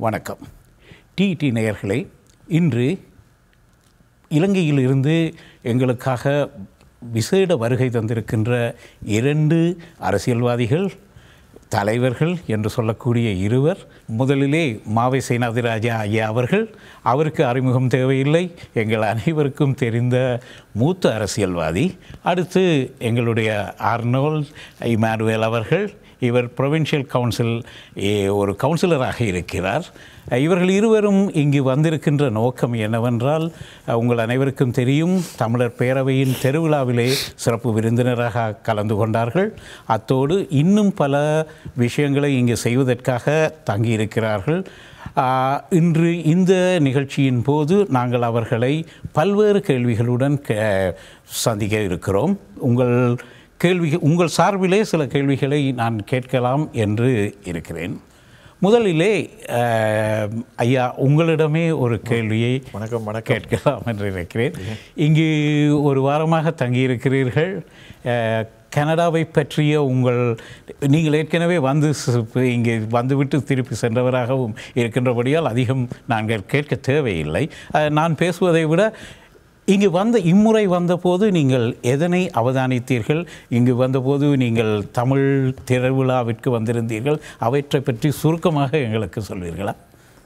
வணக்கம் டிடி நேயர்களே இன்று இலங்கையிலிருந்து எங்களுக்காக விசேட வருகை தந்திருக்கின்ற இரண்டு அரசியல்வாதிகள் தலைவர்கள் என்று சொல்லக்கூடிய இருவர் முதலிலே மாவை சேனாதிராஜா ஐயா அவர்கள் அவருக்கு அறிமுகம் தேவையில்லை எங்கள் அனைவருக்கும் தெரிந்த மூத்த அரசியல்வாதி அடுத்து எங்களுடைய ஆர்னோல்ட் இமானுவேல் அவர்கள் இவர் ப்ரொவின்ஷியல் கவுன்சில் ஒரு கவுன்சிலராக இருக்கிறார் இவர்கள் இருவரும் இங்கு வந்திருக்கின்ற நோக்கம் என்னவென்றால் உங்கள் அனைவருக்கும் தெரியும் தமிழர் பேரவையின் தெருவிழாவிலே சிறப்பு விருந்தினராக கலந்து கொண்டார்கள் அத்தோடு இன்னும் பல விஷயங்களை இங்கு செய்வதற்காக தங்கியிருக்கிறார்கள் இன்று இந்த நிகழ்ச்சியின் போது நாங்கள் அவர்களை பல்வேறு கேள்விகளுடன் சந்திக்க இருக்கிறோம் உங்கள் கேள்வி உங்கள் சார்பிலே சில கேள்விகளை நான் கேட்கலாம் என்று இருக்கிறேன் முதலிலே ஐயா உங்களிடமே ஒரு கேள்வியை வணக்கம் வணக்கம் கேட்கலாம் என்று இருக்கிறேன் இங்கு ஒரு வாரமாக தங்கியிருக்கிறீர்கள் கனடாவை பற்றிய உங்கள் நீங்கள் ஏற்கனவே வந்து இங்கே வந்துவிட்டு திருப்பி சென்றவராகவும் இருக்கின்றபடியால் அதிகம் நாங்கள் கேட்க தேவையில்லை நான் பேசுவதை விட இங்கு வந்த இம்முறை வந்தபோது நீங்கள் எதனை அவதானித்தீர்கள் இங்கு வந்தபோது நீங்கள் தமிழ் திருவிழாவிற்கு வந்திருந்தீர்கள் அவற்றை பற்றி சுருக்கமாக எங்களுக்கு சொல்வீர்களா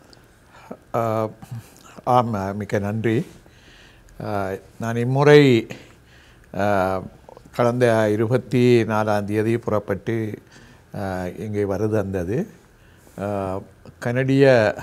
ஆம் மிக்க நன்றி நான் இம்முறை கடந்த இருபத்தி நாலாம் தேதி புறப்பட்டு இங்கே வருது வந்தது கனடிய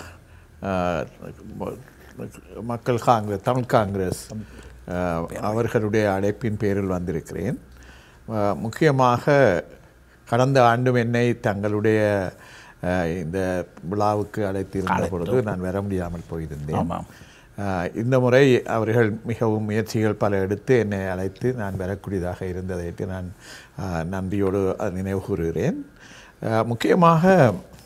மக்கள் காங்கிரஸ் தமிழ் காங்கிரஸ் அவர்களுடைய அழைப்பின் பேரில் வந்திருக்கிறேன் முக்கியமாக கடந்த ஆண்டும் என்னை தங்களுடைய இந்த விழாவுக்கு அழைத்திருந்த பொழுது நான் வர முடியாமல் போயிருந்தேன் இந்த முறை அவர்கள் மிகவும் முயற்சிகள் பல எடுத்து என்னை அழைத்து நான் வரக்கூடியதாக இருந்ததை நான் நன்றியோடு நினைவு கூறுகிறேன் முக்கியமாக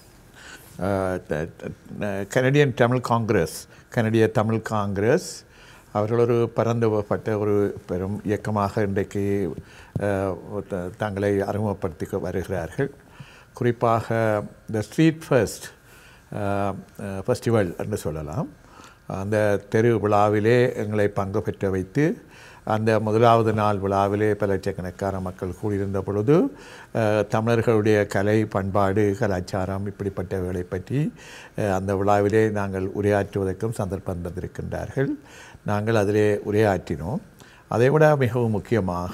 கனடியன் தமிழ் காங்கிரஸ் கனடிய தமிழ் காங்கிரஸ் அவர்கள் ஒரு பரந்துபட்ட ஒரு பெரும் இயக்கமாக இன்றைக்கு தங்களை அறிமுகப்படுத்தி வருகிறார்கள் குறிப்பாக த ஸ்ட்ரீட் ஃபர்ஸ்ட் ஃபெஸ்டிவல் என்று சொல்லலாம் அந்த தெரு விழாவிலே எங்களை பங்கு பெற்ற வைத்து அந்த முதலாவது நாள் விழாவிலே பல லட்சக்கணக்கான மக்கள் கூடியிருந்த பொழுது தமிழர்களுடைய கலை பண்பாடு கலாச்சாரம் இப்படிப்பட்டவைகளை பற்றி அந்த விழாவிலே நாங்கள் உரையாற்றுவதற்கும் சந்தர்ப்பம் தந்திருக்கின்றார்கள் நாங்கள் அதிலே உரையாற்றினோம் அதைவிட மிகவும் முக்கியமாக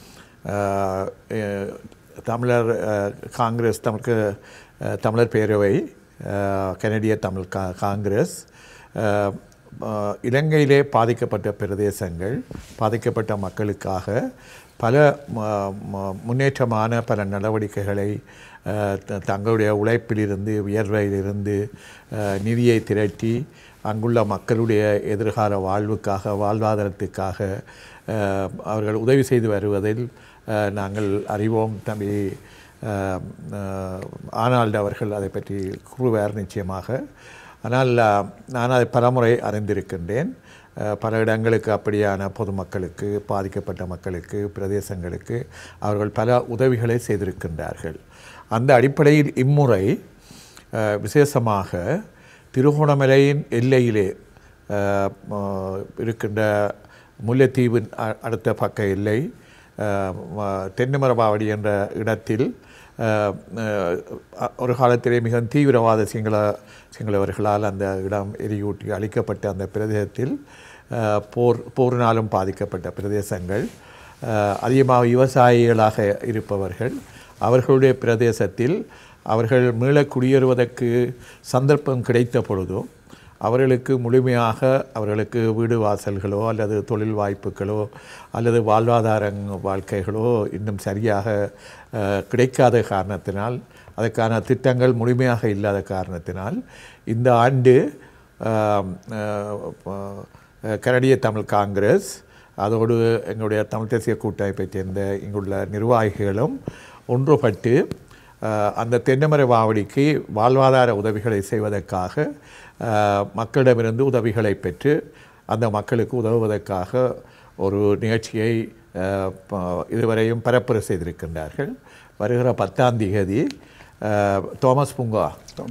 தமிழர் காங்கிரஸ் தமிழ்க்கு தமிழர் பேரவை கனடிய தமிழ் கா காங்கிரஸ் இலங்கையிலே பாதிக்கப்பட்ட பிரதேசங்கள் பாதிக்கப்பட்ட மக்களுக்காக பல முன்னேற்றமான பல நடவடிக்கைகளை தங்களுடைய உழைப்பிலிருந்து வியர்வையிலிருந்து நிதியை திரட்டி அங்குள்ள மக்களுடைய எதிர்கால வாழ்வுக்காக வாழ்வாதாரத்துக்காக அவர்கள் உதவி செய்து வருவதில் நாங்கள் அறிவோம் தம்பி ஆனால்டு அவர்கள் அதை பற்றி கூறுவார் நிச்சயமாக ஆனால் நான் அதை பலமுறை அறிந்திருக்கின்றேன் பல இடங்களுக்கு அப்படியான பொதுமக்களுக்கு பாதிக்கப்பட்ட மக்களுக்கு பிரதேசங்களுக்கு அவர்கள் பல உதவிகளை செய்திருக்கின்றார்கள் அந்த அடிப்படையில் இம்முறை விசேஷமாக திருகோணமலையின் எல்லையிலே இருக்கின்ற முல்லைத்தீவின் அடுத்த பக்க எல்லை தென்னிமரபாவடி என்ற இடத்தில் ஒரு காலத்திலே மிக தீவிரவாத சிங்கள சிங்களவர்களால் அந்த இடம் எரியூட்டி அழிக்கப்பட்ட அந்த பிரதேசத்தில் போர் போரினாலும் பாதிக்கப்பட்ட பிரதேசங்கள் அதிகமாக விவசாயிகளாக இருப்பவர்கள் அவர்களுடைய பிரதேசத்தில் அவர்கள் மீள குடியேறுவதற்கு சந்தர்ப்பம் கிடைத்த பொழுதும் அவர்களுக்கு முழுமையாக அவர்களுக்கு வீடு வாசல்களோ அல்லது தொழில் வாய்ப்புகளோ அல்லது வாழ்வாதார வாழ்க்கைகளோ இன்னும் சரியாக கிடைக்காத காரணத்தினால் அதற்கான திட்டங்கள் முழுமையாக இல்லாத காரணத்தினால் இந்த ஆண்டு கனடிய தமிழ் காங்கிரஸ் அதோடு எங்களுடைய தமிழ் தேசிய கூட்டமைப்பை சேர்ந்த இங்குள்ள நிர்வாகிகளும் ஒன்றுபட்டு அந்த தென்னமரை வாவடிக்கு வாழ்வாதார உதவிகளை செய்வதற்காக மக்களிடமிருந்து உதவிகளை பெற்று அந்த மக்களுக்கு உதவுவதற்காக ஒரு நிகழ்ச்சியை இதுவரையும் பரப்புரை செய்திருக்கின்றார்கள் வருகிற பத்தாம் தேதி தோமஸ் பூங்கா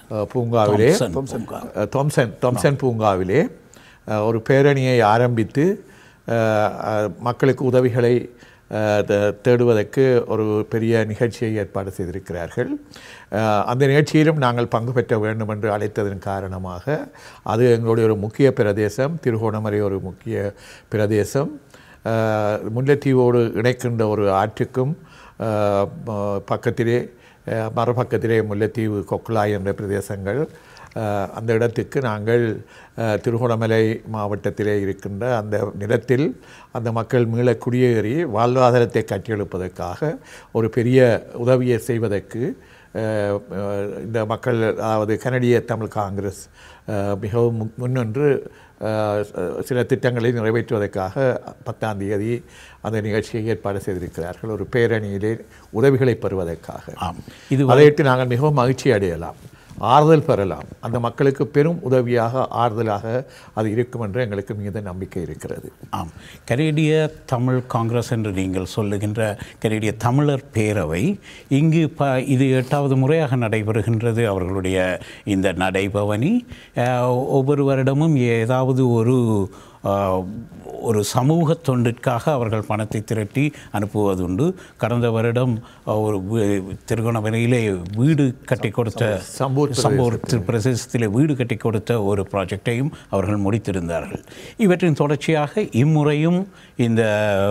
அஹ், பூங்காவிலே தாம்சன் பூங்கா. அஹ், தாம்சன் தாம்சன் பூங்காவிலே அஹ், ஒரு பேரணியை ஆரம்பித்து அஹ், அஹ், மக்களுக்கு உதவிகளை அஹ், தே- தேடுவதற்கு ஒரு பெரிய நிகழ்ச்சியை ஏற்பாடு செய்திருக்கிறார்கள் அஹ், அந்த நிகழ்ச்சியிலும் நாங்கள் பங்கு பெற்ற வேண்டும் என்று அழைத்ததன் காரணமாக அது எங்களுடைய ஒரு முக்கிய பிரதேசம் திருகோணமலை ஒரு முக்கிய பிரதேசம் அஹ், முல்லைத்தீவோடு இணைக்கின்ற ஒரு ஆற்றுக்கும் அஹ், ப- பக்கத்திலே அஹ், மறுபக்கத்திலே முல்லைத்தீவு கொக்குலாய் என்ற பிரதேசங்கள் அஹ், அந்த இடத்துக்கு நாங்கள் அஹ், திருகோணமலை மாவட்டத்திலே இருக்கின்ற அந்த நிலத்தில் அந்த மக்கள் மீள குடியேறி வாழ்வாதாரத்தை கட்டியெழுப்பதற்காக ஒரு பெரிய உதவியை செய்வதற்கு அஹ், அஹ், இந்த மக்கள் அதாவது கனடிய தமிழ் காங்கிரஸ் அஹ், மிகவும் முன்- முன்னின்று அஹ், சில திட்டங்களை நிறைவேற்றுவதற்காக பத்தாம் தேதி அந்த நிகழ்ச்சியை ஏற்பாடு செய்திருக்கிறார்கள் ஒரு பேரணியிலே உதவிகளை பெறுவதற்காக ஆம் இது அதையிட்டு நாங்கள் மிகவும் மகிழ்ச்சி அடையலாம் ஆறுதல் பெறலாம் அந்த மக்களுக்கு பெரும் உதவியாக ஆறுதலாக அது இருக்கும் என்று எங்களுக்கு மிகுந்த நம்பிக்கை இருக்கிறது ஆம் கனேடிய தமிழ் காங்கிரஸ் என்று நீங்கள் சொல்லுகின்ற கனேடிய தமிழர் பேரவை இங்கு ப இது எட்டாவது முறையாக நடைபெறுகின்றது அவர்களுடைய இந்த நடைபவனி அஹ், ஒவ்வொரு வருடமும் ஏதாவது ஒரு அஹ், ஒரு சமூக தொண்டிற்காக அவர்கள் பணத்தை திரட்டி அனுப்புவதுண்டு கடந்த வருடம் அஹ், ஒரு வீ- திருகோணமலையிலே வீடு கட்டி கொடுத்த சம்பூர் சம்பூர் திரு பிரதேசத்திலே வீடு கட்டி கொடுத்த ஒரு ப்ராஜெக்டையும் அவர்கள் முடித்திருந்தார்கள் இவற்றின் தொடர்ச்சியாக இம்முறையும் இந்த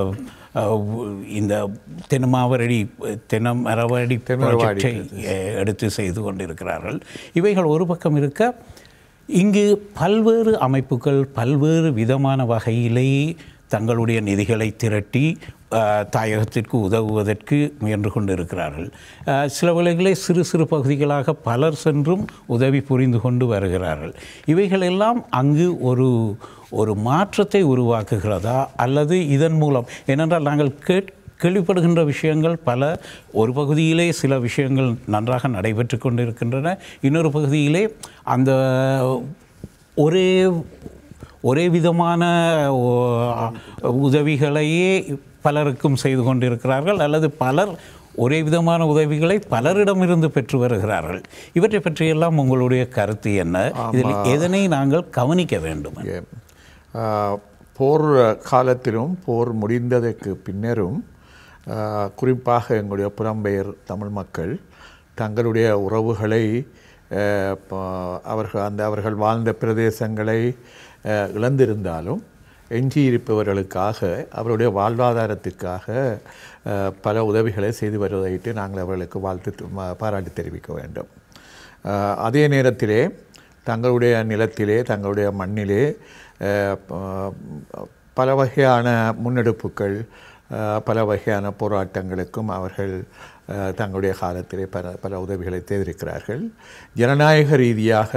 அஹ், இந்த தென்மாவரடி தென்னமரவடி ப்ராஜெக்டை அஹ், எடுத்து செய்து கொண்டிருக்கிறார்கள் இவைகள் ஒரு பக்கம் இருக்க இங்கு பல்வேறு அமைப்புகள் பல்வேறு விதமான வகையிலே தங்களுடைய நிதிகளை திரட்டி அஹ், தாயகத்திற்கு உதவுவதற்கு முயன்று கொண்டிருக்கிறார்கள் அஹ், சில வேளைகளே சிறு சிறு பகுதிகளாக பலர் சென்றும் உதவி புரிந்து கொண்டு வருகிறார்கள் இவைகளெல்லாம் அங்கு ஒரு ஒரு மாற்றத்தை உருவாக்குகிறதா அல்லது இதன் மூலம் ஏனென்றால் நாங்கள் கேட் கேள்விப்படுகின்ற விஷயங்கள் பல ஒரு பகுதியிலே சில விஷயங்கள் நன்றாக நடைபெற்று கொண்டிருக்கின்றன இன்னொரு பகுதியிலே அந்த ஒரே ஒரே விதமான ஓ- உதவிகளையே பலருக்கும் செய்து கொண்டிருக்கிறார்கள் அல்லது பலர் ஒரே விதமான உதவிகளை பலரிடமிருந்து பெற்று வருகிறார்கள் இவற்றை பற்றியெல்லாம் உங்களுடைய கருத்து என்ன இதில் எதனை நாங்கள் கவனிக்க வேண்டும் ஏ, ஆ, போர் காலத்திலும் போர் முடிந்ததற்கு பின்னரும் ஆ, குறிப்பாக எங்களுடைய புலம்பெயர் தமிழ் மக்கள் தங்களுடைய உறவுகளை ஆ, ப- அவர்கள் அந்த அவர்கள் வாழ்ந்த பிரதேசங்களை ஆ, இழந்திருந்தாலும் எஞ்சியிருப்பவர்களுக்காக அவருடைய வாழ்வாதாரத்துக்காக ஆ, பல உதவிகளை செய்து வருவதையிட்டு நாங்கள் அவர்களுக்கு வாழ்த்து தெ- ம- பாராட்டு தெரிவிக்க வேண்டும் ஆ, அதே நேரத்திலே தங்களுடைய நிலத்திலே தங்களுடைய மண்ணிலே அஹ், ப- பல வகையான முன்னெடுப்புகள் அஹ், பல வகையான போராட்டங்களுக்கும் அவர்கள் அஹ், தங்களுடைய காலத்திலே பல பல உதவிகளை செய்திருக்கிறார்கள் ஜனநாயக ரீதியாக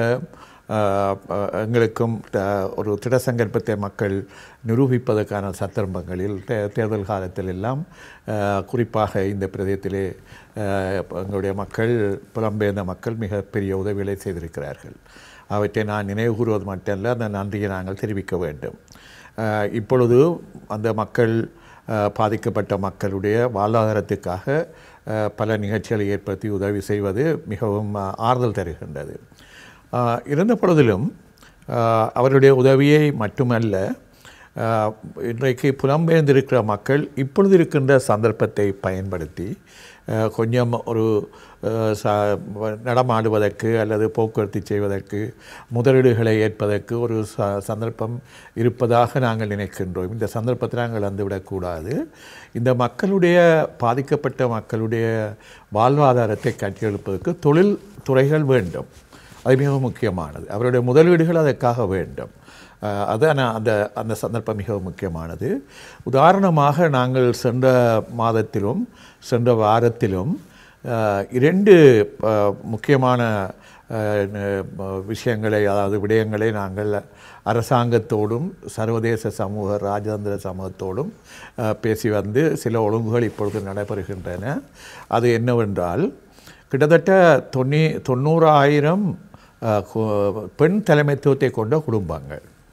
அஹ், அஹ், எங்களுக்கும் த- ஒரு திடசங்கற்பத்தை மக்கள் நிரூபிப்பதற்கான சந்தர்ப்பங்களில் தே- தேர்தல் காலத்தில் எல்லாம் அஹ், குறிப்பாக இந்த பிரதேசத்திலே அஹ், எங்களுடைய மக்கள் புலம்பெயர்ந்த மக்கள் மிகப்பெரிய உதவிகளை செய்திருக்கிறார்கள் அவற்றை நான் நினைவு கூறுவது மட்டுமல்ல அந்த நன்றியை நாங்கள் தெரிவிக்க வேண்டும் அஹ், இப்பொழுது அந்த மக்கள் அஹ், பாதிக்கப்பட்ட மக்களுடைய வாழ்வாதாரத்துக்காக அஹ், பல நிகழ்ச்சிகளை ஏற்படுத்தி உதவி செய்வது மிகவும் அஹ், ஆறுதல் தருகின்றது அஹ், இருந்த பொழுதிலும் அஹ், அவருடைய உதவியை மட்டுமல்ல அஹ், இன்றைக்கு புலம்பெயர்ந்திருக்கிற மக்கள் இப்பொழுது இருக்கின்ற சந்தர்ப்பத்தை பயன்படுத்தி அஹ், கொஞ்சம் ஒரு அஹ், ச நடமாடுவதற்கு அல்லது போக்குவரத்து செய்வதற்கு முதலீடுகளை ஏற்பதற்கு ஒரு ச சந்தர்ப்பம் இருப்பதாக நாங்கள் நினைக்கின்றோம் இந்த சந்தர்ப்பத்தை நாங்கள் வந்துவிடக்கூடாது இந்த மக்களுடைய பாதிக்கப்பட்ட மக்களுடைய வாழ்வாதாரத்தை கட்டியெழுப்பதற்கு தொழில் துறைகள் வேண்டும் அது மிகவும் முக்கியமானது அவருடைய முதலீடுகள் அதற்காக வேண்டும் அஹ் அதான் அந்த அந்த சந்தர்ப்பம் மிகவும் முக்கியமானது உதாரணமாக நாங்கள் சென்ற மாதத்திலும் சென்ற வாரத்திலும் அஹ், இரண்டு அஹ், முக்கியமான அஹ், ந- விஷயங்களை அதாவது விடயங்களை நாங்கள் அரசாங்கத்தோடும் சர்வதேச சமூக ராஜதந்திர சமூகத்தோடும் அஹ், பேசி வந்து சில ஒழுங்குகள் இப்பொழுது நடைபெறுகின்றன அது என்னவென்றால் கிட்டத்தட்ட தொண்ணூ தொண்ணூறாயிரம் அஹ், கு- பெண் தலைமைத்துவத்தை கொண்ட குடும்பங்கள்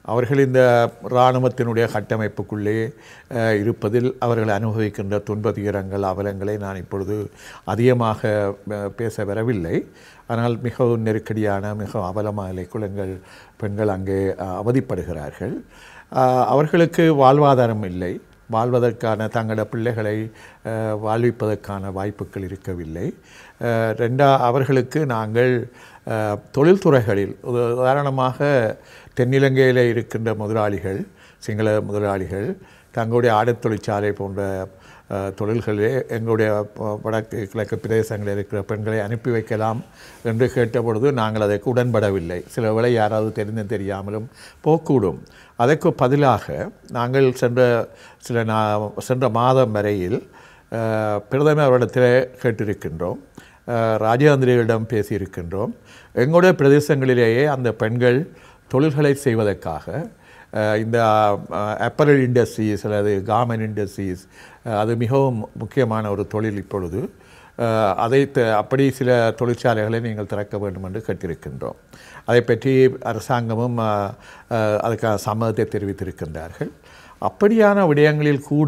அவர்கள் இந்த இராணுவத்தினுடைய கட்டமைப்புக்குள்ளே அஹ், இருப்பதில் அவர்கள் அனுபவிக்கின்ற துன்ப துயரங்கள் அவலங்களை நான் இப்பொழுது அதிகமாக அஹ், பேச வரவில்லை ஆனால் மிகவும் நெருக்கடியான மிக அவலமான நிலைக்குள் எங்கள் பெண்கள் அங்கே அஹ், அவதிப்படுகிறார்கள் அஹ், அவர்களுக்கு வாழ்வாதாரம் இல்லை வாழ்வதற்கான தங்களோட பிள்ளைகளை அஹ், வாழ்விப்பதற்கான வாய்ப்புகள் இருக்கவில்லை அஹ், ரெண்டா அவர்களுக்கு நாங்கள் அஹ், தொழில்துறைகளில் உத- உதாரணமாக தென்னிலங்கையில் இருக்கின்ற முதலாளிகள் சிங்கள முதலாளிகள் தங்களுடைய ஆடைத் தொழிற்சாலை போன்ற அஹ், தொழில்களிலே எங்களுடைய ப- வடக்கு கிழக்கு பிரதேசங்களில் இருக்கிற பெண்களை அனுப்பி வைக்கலாம் என்று கேட்டபொழுது நாங்கள் அதற்கு உடன்படவில்லை சில வேளை யாராவது தெரிந்தும் தெரியாமலும் போக்கூடும் அதற்கு பதிலாக நாங்கள் சென்ற சில நா சென்ற மாதம் வரையில் அஹ், பிரதமர் அவரிடத்தில் கேட்டிருக்கின்றோம் அஹ், ராஜேந்திரியிடம் பேசியிருக்கின்றோம் எங்களுடைய பிரதேசங்களிலேயே அந்த பெண்கள் தொழில்களை செய்வதற்காக அஹ், இந்த அப்பரல் இண்டஸ்ட்ரீஸ் அல்லது கார்மெண்ட் இண்டஸ்ட்ரீஸ் அது மிகவும் முக்கியமான ஒரு தொழில் இப்பொழுது அஹ், அதை த- அப்படி சில தொழிற்சாலைகளை நீங்கள் திறக்க வேண்டும் என்று கேட்டிருக்கின்றோம் அதை பற்றி அரசாங்கமும் அஹ், அஹ், அதுக்கான சம்மதத்தை தெரிவித்திருக்கின்றார்கள் அப்படியான விடயங்களில் கூட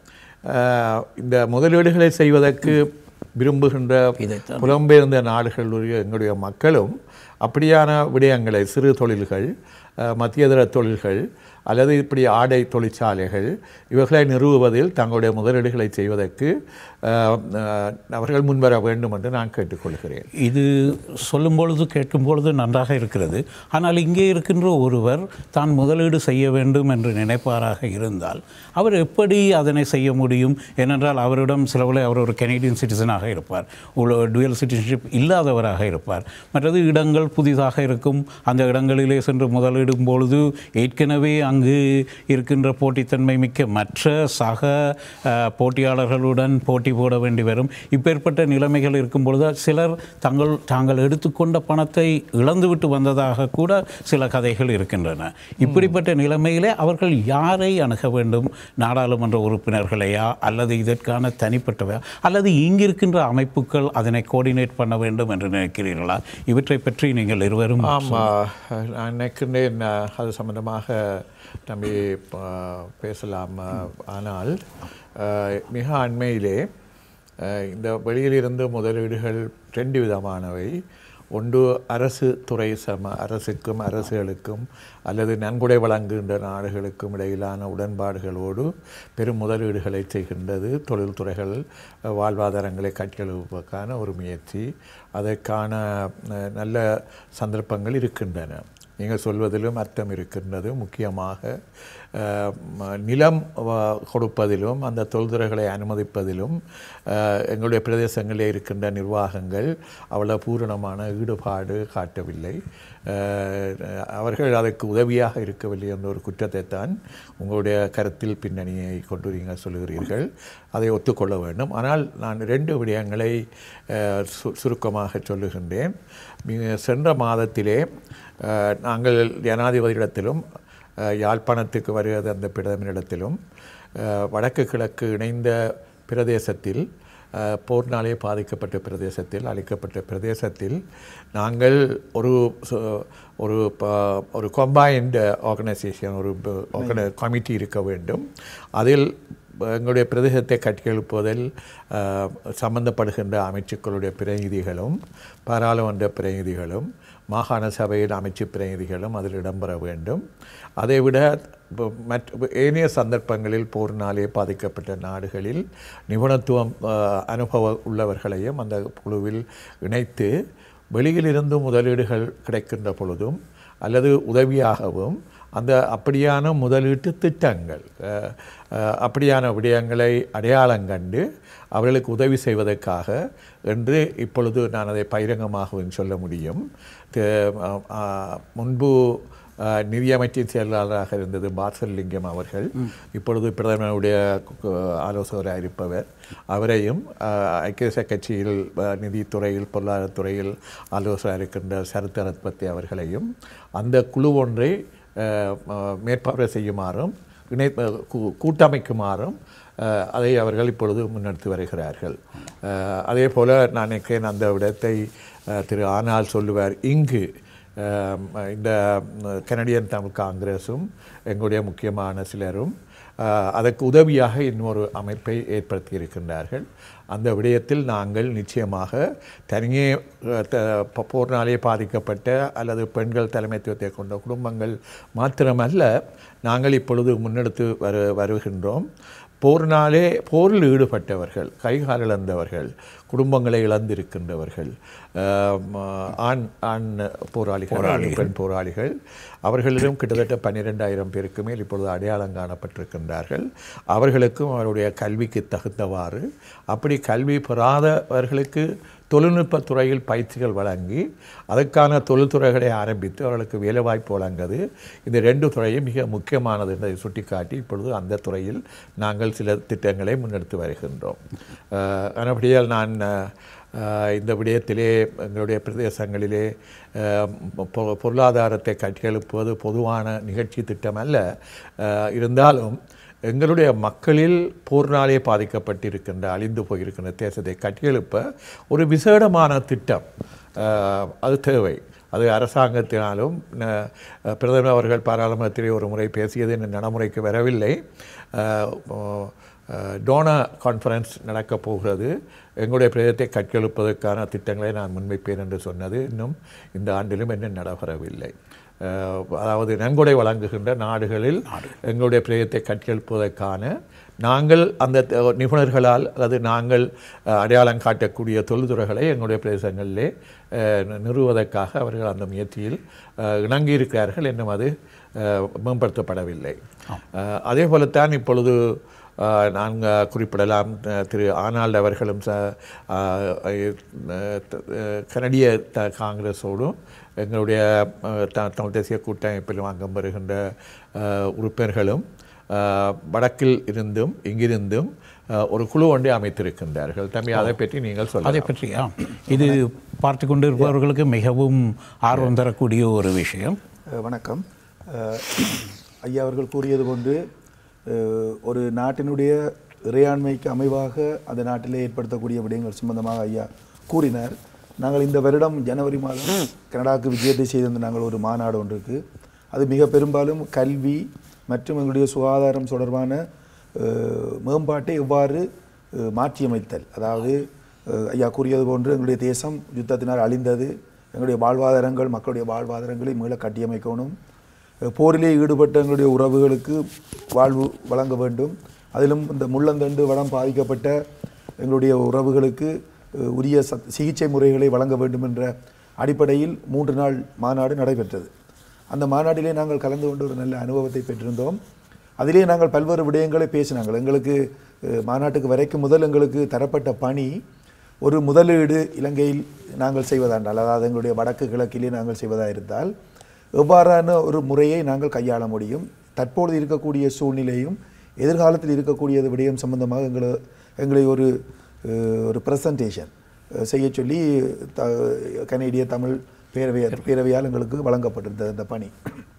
அஹ், இந்த முதலீடுகளை செய்வதற்கு விரும்புகின்ற இதைத்தான் புலம்பெயர்ந்த நாடுகளுடைய எங்களுடைய மக்களும் அப்படியான விடயங்களை சிறு தொழில்கள் அஹ், மத்தியதர தொழில்கள் அல்லது இப்படி ஆடை தொழிற்சாலைகள் இவர்களை நிறுவுவதில் தங்களுடைய முதலீடுகளை செய்வதற்கு அஹ், அஹ், அவர்கள் முன்வர வேண்டும் என்று நான் கேட்டுக்கொள்கிறேன் இது சொல்லும் பொழுது கேட்கும் பொழுது நன்றாக இருக்கிறது ஆனால் இங்கே இருக்கின்ற ஒருவர் தான் முதலீடு செய்ய வேண்டும் என்று நினைப்பாராக இருந்தால் அவர் எப்படி அதனை செய்ய முடியும் ஏனென்றால் அவரிடம் சிலவில் அவர் ஒரு கெனடியன் சிட்டிசனாக இருப்பார் ஒரு டுவல் சிட்டிசன்ஷிப் இல்லாதவராக இருப்பார் மற்றது இடங்கள் புதிதாக இருக்கும் அந்த இடங்களிலே சென்று முதலிடும் பொழுது ஏற்கனவே அங்கு இருக்கின்ற போட்டித்தன்மை மிக்க மற்ற சக அஹ், போட்டியாளர்களுடன் போட்டி போட வேண்டி வரும் இப்பேற்பட்ட நிலைமைகள் இருக்கும் பொழுது சிலர் தங்கள் தாங்கள் எடுத்துக்கொண்ட பணத்தை இழந்துவிட்டு வந்ததாக கூட சில கதைகள் இருக்கின்றன இப்படிப்பட்ட நிலைமையிலே அவர்கள் யாரை அணுக வேண்டும் நாடாளுமன்ற உறுப்பினர்களையா அல்லது இதற்கான தனிப்பட்டவையா அல்லது இங்கிருக்கின்ற அமைப்புகள் அதனை கோஆர்டினேட் பண்ண வேண்டும் என்று நினைக்கிறீர்களா இவற்றை பற்றி நீங்கள் இருவரும் ஆமாம் நான் நினைக்கின்றேன் அஹ், அது சம்பந்தமாக தம்பி அஹ், பேசலாம் அஹ், ஆனால் அஹ், மிக அண்மையிலே அஹ், இந்த வெளியிலிருந்து முதலீடுகள் ரெண்டு விதமானவை ஒன்று அரசு துறை சம அரசுக்கும் அரசுகளுக்கும் அல்லது நன்கொடை வழங்குகின்ற நாடுகளுக்கும் இடையிலான உடன்பாடுகளோடு பெரும் முதலீடுகளை செய்கின்றது தொழில்துறைகள் அஹ், வாழ்வாதாரங்களை கட்டியெழுப்புவதற்கான ஒரு முயற்சி அதற்கான அஹ், நல்ல சந்தர்ப்பங்கள் இருக்கின்றன நீங்கள் சொல்வதிலும் அர்த்தம் இருக்கின்றது முக்கியமாக அஹ், ம- நிலம் வ- கொடுப்பதிலும் அந்த தொழில்துறைகளை அனுமதிப்பதிலும் அஹ், எங்களுடைய பிரதேசங்களில் இருக்கின்ற நிர்வாகங்கள் அவ்வளவு பூரணமான ஈடுபாடு காட்டவில்லை அஹ், அவர்கள் அதற்கு உதவியாக இருக்கவில்லை என்ற ஒரு குற்றத்தை தான் உங்களுடைய கருத்தில் பின்னணியை கொண்டு நீங்கள் சொல்லுகிறீர்கள் அதை ஒத்துக்கொள்ள வேண்டும் ஆனால் நான் ரெண்டு விடயங்களை அஹ், சு- சுருக்கமாக சொல்லுகின்றேன் மிக சென்ற மாதத்திலே அஹ், நாங்கள் ஜனாதிபதியிடத்திலும் அஹ், யாழ்ப்பாணத்துக்கு வருகிறது அந்த பிரதமரிடத்திலும் அஹ், வடக்கு கிழக்கு இணைந்த பிரதேசத்தில் அஹ், போர்னாலே பாதிக்கப்பட்ட பிரதேசத்தில் அளிக்கப்பட்ட பிரதேசத்தில் நாங்கள் ஒரு சு- ஒரு ப- ஒரு கம்பைன்டு ஆர்கனைசேஷன் ஒரு கமிட்டி இருக்க வேண்டும் அதில் எங்களுடைய பிரதேசத்தை கட்டியெழுப்புவதில் அஹ், சம்பந்தப்படுகின்ற அமைச்சுக்களுடைய பிரதிநிதிகளும் பாராளுமன்ற பிரதிநிதிகளும் மாகாண சபையின் அமைச்சு பிரதிநிதிகளும் அதில் இடம்பெற வேண்டும் அதைவிட இப்ப மற்ற ஏனைய சந்தர்ப்பங்களில் போரினாலே பாதிக்கப்பட்ட நாடுகளில் நிபுணத்துவம் அஹ், அனுபவ உள்ளவர்களையும் அந்த குழுவில் இணைத்து வெளியிலிருந்து முதலீடுகள் கிடைக்கின்ற பொழுதும் அல்லது உதவியாகவும் அந்த அப்படியான முதலீட்டு திட்டங்கள் அஹ், அஹ், அப்படியான விடயங்களை அடையாளம் கண்டு அவர்களுக்கு உதவி செய்வதற்காக என்று இப்பொழுது நான் அதை பகிரங்கமாகவும் சொல்ல முடியும் தே- அஹ், அஹ், முன்பு அஹ், நிதியமைச்சின் செயலாளராக இருந்தது பாசலிங்கம் அவர்கள் இப்பொழுது பிரதமருடைய கு- ஆலோசகராக இருப்பவர் அவரையும் அஹ், ஐக்கிய தேசிய கட்சியில் அஹ், நிதித்துறையில் பொருளாதாரத்துறையில் ஆலோசகராக இருக்கின்ற சரத் ரத்பத்தி அவர்களையும் அந்த குழு ஒன்றை அஹ், அஹ், மேற்பார்வை செய்யுமாறும் இணை அஹ், கூ- கூட்டமைக்குமாறும் அஹ், அதை அவர்கள் இப்பொழுது முன்னெடுத்து வருகிறார்கள் அஹ், அதே போல நான் நினைக்கிறேன் அந்த விடத்தை அஹ், திரு ஆனால் சொல்லுவார் இங்கு அஹ், இந்த ம், கனடியன் தமிழ் காங்கிரஸும் எங்களுடைய முக்கியமான சிலரும் அஹ், அதற்கு உதவியாக இன்னொரு அமைப்பை ஏற்படுத்தி இருக்கின்றார்கள் அந்த விடயத்தில் நாங்கள் நிச்சயமாக தனியே அஹ், த- ப- போரினாலே பாதிக்கப்பட்ட அல்லது பெண்கள் தலைமைத்துவத்தை கொண்ட குடும்பங்கள் மாத்திரமல்ல நாங்கள் இப்பொழுது முன்னெடுத்து வரு வருகின்றோம் போரினாலே போரில் ஈடுபட்டவர்கள் கைகால் இழந்தவர்கள் குடும்பங்களை இழந்திருக்கின்றவர்கள் ஆம், ஆண் ஆண் போராளிகள் பெண் போராளிகள் அவர்களிடம் கிட்டத்தட்ட பன்னிரெண்டாயிரம் பேருக்கு மேல் இப்பொழுது அடையாளம் காணப்பட்டிருக்கின்றார்கள் அவர்களுக்கும் அவருடைய கல்விக்கு தகுந்தவாறு அப்படி கல்வி பெறாதவர்களுக்கு தொழில்நுட்பத் துறையில் பயிற்சிகள் வழங்கி அதற்கான தொழில்துறைகளை ஆரம்பித்து அவர்களுக்கு வேலைவாய்ப்பு வழங்குவது இந்த ரெண்டு துறையும் மிக முக்கியமானது என்பதை சுட்டிக்காட்டி இப்பொழுது அந்த துறையில் நாங்கள் சில திட்டங்களை முன்னெடுத்து வருகின்றோம் அஹ், ஆனபடியால் நான் அஹ், இந்த விடயத்திலே எங்களுடைய பிரதேசங்களிலே அஹ், பொ- பொருளாதாரத்தை கட்டியெழுப்புவது பொதுவான நிகழ்ச்சி திட்டம் அல்ல அஹ், இருந்தாலும் எங்களுடைய மக்களில் போர்னாலே பாதிக்கப்பட்டிருக்கின்ற அழிந்து போயிருக்கின்ற தேசத்தை கட்டியெழுப்ப ஒரு விசேடமான திட்டம் அஹ், அது தேவை அது அரசாங்கத்தினாலும் ந- பிரதமர் அவர்கள் பாராளுமன்றத்திலே ஒரு முறை பேசியது இன்னும் நடைமுறைக்கு வரவில்லை அஹ், அஹ், டோனா கான்ஃபரன்ஸ் நடக்கப் போகிறது எங்களுடைய பிரதேசத்தை கட்டியெழுப்பதற்கான திட்டங்களை நான் முன்வைப்பேன் என்று சொன்னது இன்னும் இந்த ஆண்டிலும் இன்னும் நடைபெறவில்லை அஹ், அதாவது நன்கொடை வழங்குகின்ற நாடுகளில் எங்களுடைய பிரயத்தை கட்டியெழுப்பதற்கான நாங்கள் அந்த த- நிபுணர்களால் அல்லது நாங்கள் அஹ், அடையாளம் காட்டக்கூடிய தொழில்துறைகளை எங்களுடைய பிரதேசங்களிலே அஹ், நி- நிறுவுவதற்காக அவர்கள் அந்த முயற்சியில் அஹ், இணங்கியிருக்கிறார்கள் இன்னும் அது அஹ், மேம்படுத்தப்படவில்லை அஹ், அதே போலத்தான் இப்பொழுது அஹ், நான் அஹ், குறிப்பிடலாம் அஹ், திரு ஆனால்ட் அவர்களும் ச அஹ், அஹ், த- அஹ், கனடிய த காங்கிரஸோடும் எங்களுடைய அஹ், த- தமிழ் தேசிய கூட்டமைப்பிலும் அங்கம் வருகின்ற அஹ், உறுப்பினர்களும் அஹ், வடக்கில் இருந்தும் இங்கிருந்தும் அஹ், ஒரு குழு ஒன்றை அமைத்திருக்கின்றார்கள் தம்பி அதை பற்றி நீங்கள் அதை சொல்ல பற்றியா இது பார்த்து கொண்டு இருப்பவர்களுக்கு மிகவும் ஆர்வம் தரக்கூடிய ஒரு விஷயம் அஹ் வணக்கம் அஹ் ஐயா அவர்கள் கூறியது போன்று அஹ் ஒரு நாட்டினுடைய இறையாண்மைக்கு அமைவாக அந்த நாட்டிலே ஏற்படுத்தக்கூடிய விடயங்கள் சம்பந்தமாக ஐயா கூறினார் நாங்கள் இந்த வருடம் ஜனவரி மாதம் கனடாவுக்கு விஜயத்தை செய்திருந்த நாங்கள் ஒரு மாநாடு ஒன்றுக்கு அது மிக பெரும்பாலும் கல்வி மற்றும் எங்களுடைய சுகாதாரம் தொடர்பான அஹ், மேம்பாட்டை எவ்வாறு அஹ், மாற்றியமைத்தல் அதாவது அஹ், ஐயா கூறியது போன்று எங்களுடைய தேசம் யுத்தத்தினால் அழிந்தது எங்களுடைய வாழ்வாதாரங்கள் மக்களுடைய வாழ்வாதாரங்களை மீள கட்டியமைக்கணும் அஹ், போரிலே ஈடுபட்ட எங்களுடைய உறவுகளுக்கு வாழ்வு வழங்க வேண்டும் அதிலும் இந்த முள்ளந்தண்டு வளம் பாதிக்கப்பட்ட எங்களுடைய உறவுகளுக்கு அஹ், உரிய சத் சிகிச்சை முறைகளை வழங்க வேண்டும் என்ற அடிப்படையில் மூன்று நாள் மாநாடு நடைபெற்றது அந்த மாநாட்டிலே நாங்கள் கலந்து கொண்டு ஒரு நல்ல அனுபவத்தை பெற்றிருந்தோம் அதிலே நாங்கள் பல்வேறு விடயங்களை பேசினாங்கள் எங்களுக்கு அஹ், மாநாட்டுக்கு வரைக்கும் முதல் எங்களுக்கு தரப்பட்ட பணி ஒரு முதலீடு இலங்கையில் நாங்கள் செய்வதாண்டால் அதாவது எங்களுடைய வடக்கு கிழக்கிலே நாங்கள் செய்வதாக இருந்தால் எவ்வாறான ஒரு முறையை நாங்கள் கையாள முடியும் தற்பொழுது இருக்கக்கூடிய சூழ்நிலையும் எதிர்காலத்தில் இருக்கக்கூடிய விடயம் சம்பந்தமாக எங்களை எங்களை ஒரு அஹ், ஒரு ப்ரெசன்டேஷன் செய்ய சொல்லி த கனேடிய தமிழ் பேரவை பேரவையால் எங்களுக்கு வழங்கப்பட்டிருந்தது அந்த பணி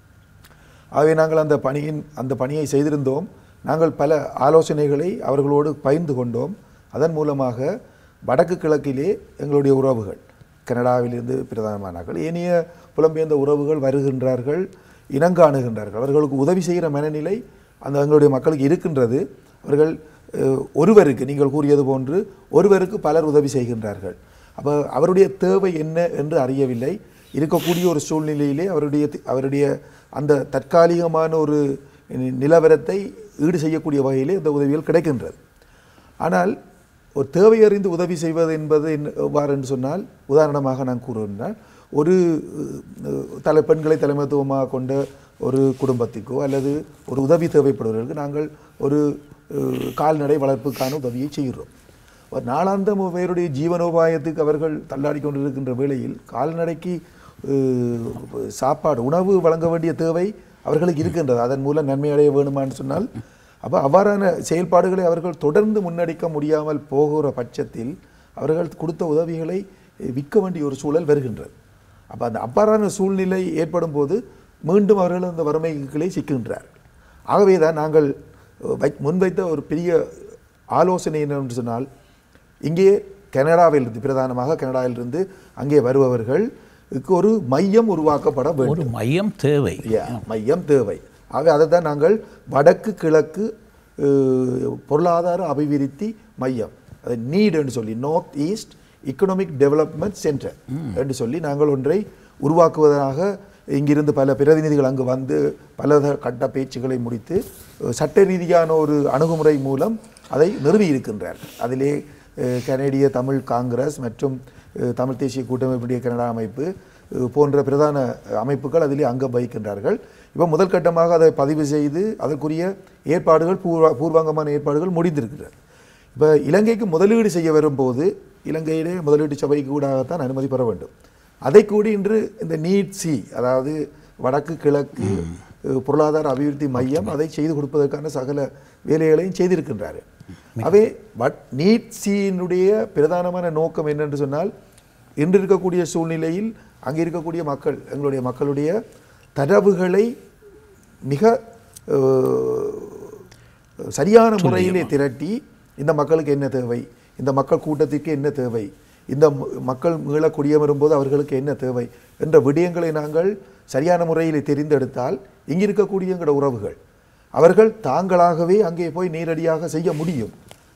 ஆகவே நாங்கள் அந்த பணியின் அந்த பணியை செய்திருந்தோம் நாங்கள் பல ஆலோசனைகளை அவர்களோடு பகிர்ந்து கொண்டோம் அதன் மூலமாக வடக்கு கிழக்கிலே எங்களுடைய உறவுகள் கனடாவிலிருந்து பிரதானமானார்கள் ஏனைய புலம்பெயர்ந்த உறவுகள் வருகின்றார்கள் இனங்காணுகின்றார்கள் அவர்களுக்கு உதவி செய்கிற மனநிலை அந்த எங்களுடைய மக்களுக்கு இருக்கின்றது அவர்கள் அஹ், ஒருவருக்கு நீங்கள் கூறியது போன்று ஒருவருக்கு பலர் உதவி செய்கின்றார்கள் அப்போ அவருடைய தேவை என்ன என்று அறியவில்லை இருக்கக்கூடிய ஒரு சூழ்நிலையிலே அவருடைய தி- அவருடைய அந்த தற்காலிகமான ஒரு நி- நிலவரத்தை ஈடு செய்யக்கூடிய வகையிலே இந்த உதவிகள் கிடைக்கின்றது ஆனால் ஒரு தேவை அறிந்து உதவி செய்வது என்பது என்ன- எவ்வாறு என்று சொன்னால் உதாரணமாக நான் கூறுகின்றால் ஒரு அஹ், தலை பெண்களை தலைமைத்துவமாக கொண்ட ஒரு குடும்பத்திற்கோ அல்லது ஒரு உதவி தேவைப்படுவதற்கு நாங்கள் ஒரு அஹ், கால்நடை வளர்ப்புக்கான உதவியை செய்கிறோம் ஒரு நாளாந்தம் பேருடைய ஜீவனோபாயத்துக்கு அவர்கள் தள்ளாடி கொண்டிருக்கின்ற வேளையில் கால்நடைக்கு அஹ், சாப்பாடு உணவு வழங்க வேண்டிய தேவை அவர்களுக்கு இருக்கின்றது அதன் மூலம் நன்மை அடைய வேணுமான்னு சொன்னால் அப்போ அவ்வாறான செயல்பாடுகளை அவர்கள் தொடர்ந்து முன்னெடுக்க முடியாமல் போகிற பட்சத்தில் அவர்கள் கொடுத்த உதவிகளை அஹ், விற்க வேண்டிய ஒரு சூழல் வருகின்றது அப்போ அந்த அவ்வாறான சூழ்நிலை ஏற்படும் போது மீண்டும் அவர்கள் அந்த வறுமைகளை சிக்கின்றார்கள் ஆகவே தான் நாங்கள் அஹ், வை முன்வைத்த ஒரு பெரிய ஆலோசனை என்னவென்று சொன்னால் இங்கே கனடாவிலிருந்து பிரதானமாக கனடாவிலிருந்து அங்கே வருபவர்கள் இதுக்கு ஒரு மையம் உருவாக்கப்பட வேண்டும் ஒரு மையம் தேவை Yeah, மையம் தேவை ஆக அதை தான் நாங்கள் வடக்கு கிழக்கு அஹ், பொருளாதார அபிவிருத்தி மையம் அது நீட் என்று சொல்லி north east economic development centre என்று சொல்லி நாங்கள் ஒன்றை உருவாக்குவதாக இங்கிருந்து பல பிரதிநிதிகள் அங்கு வந்து பல த- கட்ட பேச்சுக்களை முடித்து அஹ், சட்ட ரீதியான ஒரு அணுகுமுறை மூலம் அதை நிறுவி இருக்கின்றார்கள் அதிலே அஹ், கனேடிய தமிழ் காங்கிரஸ் மற்றும் அஹ், தமிழ் தேசிய கூட்டமைப்புடைய கனடா அமைப்பு அஹ், போன்ற பிரதான அஹ், அமைப்புகள் அதிலே அங்கம் வகிக்கின்றார்கள் இப்போ முதல் கட்டமாக அதை பதிவு செய்து அதற்குரிய ஏற்பாடுகள் பூர்வ பூர்வாங்கமான ஏற்பாடுகள் முடிந்திருக்கிறது இப்போ இலங்கைக்கு முதலீடு செய்ய வரும்போது இலங்கையிலே முதலீட்டு சபைக்கு கூடாகத்தான் அனுமதி பெற வேண்டும் அதை கூடி இன்று இந்த நீட் சி அதாவது வடக்கு கிழக்கு அஹ், பொருளாதார அபிவிருத்தி மையம் அதை செய்து கொடுப்பதற்கான சகல வேலைகளையும் செய்திருக்கின்றார் அவை வட் நீட் சியினுடைய பிரதானமான நோக்கம் என்னென்று சொன்னால் இன்று இருக்கக்கூடிய சூழ்நிலையில் அங்கே இருக்கக்கூடிய மக்கள் எங்களுடைய மக்களுடைய தரவுகளை மிக அஹ், சரியான முறையிலே திரட்டி இந்த மக்களுக்கு என்ன தேவை இந்த மக்கள் கூட்டத்திற்கு என்ன தேவை இந்த ம- மக்கள் மீள குடியமரும்போது அவர்களுக்கு என்ன தேவை என்ற விடயங்களை நாங்கள் சரியான முறையில் தெரிந்தெடுத்தால் இங்கே இருக்கக்கூடிய எங்களோட உறவுகள் அவர்கள் தாங்களாகவே அங்கே போய் நேரடியாக செய்ய முடியும்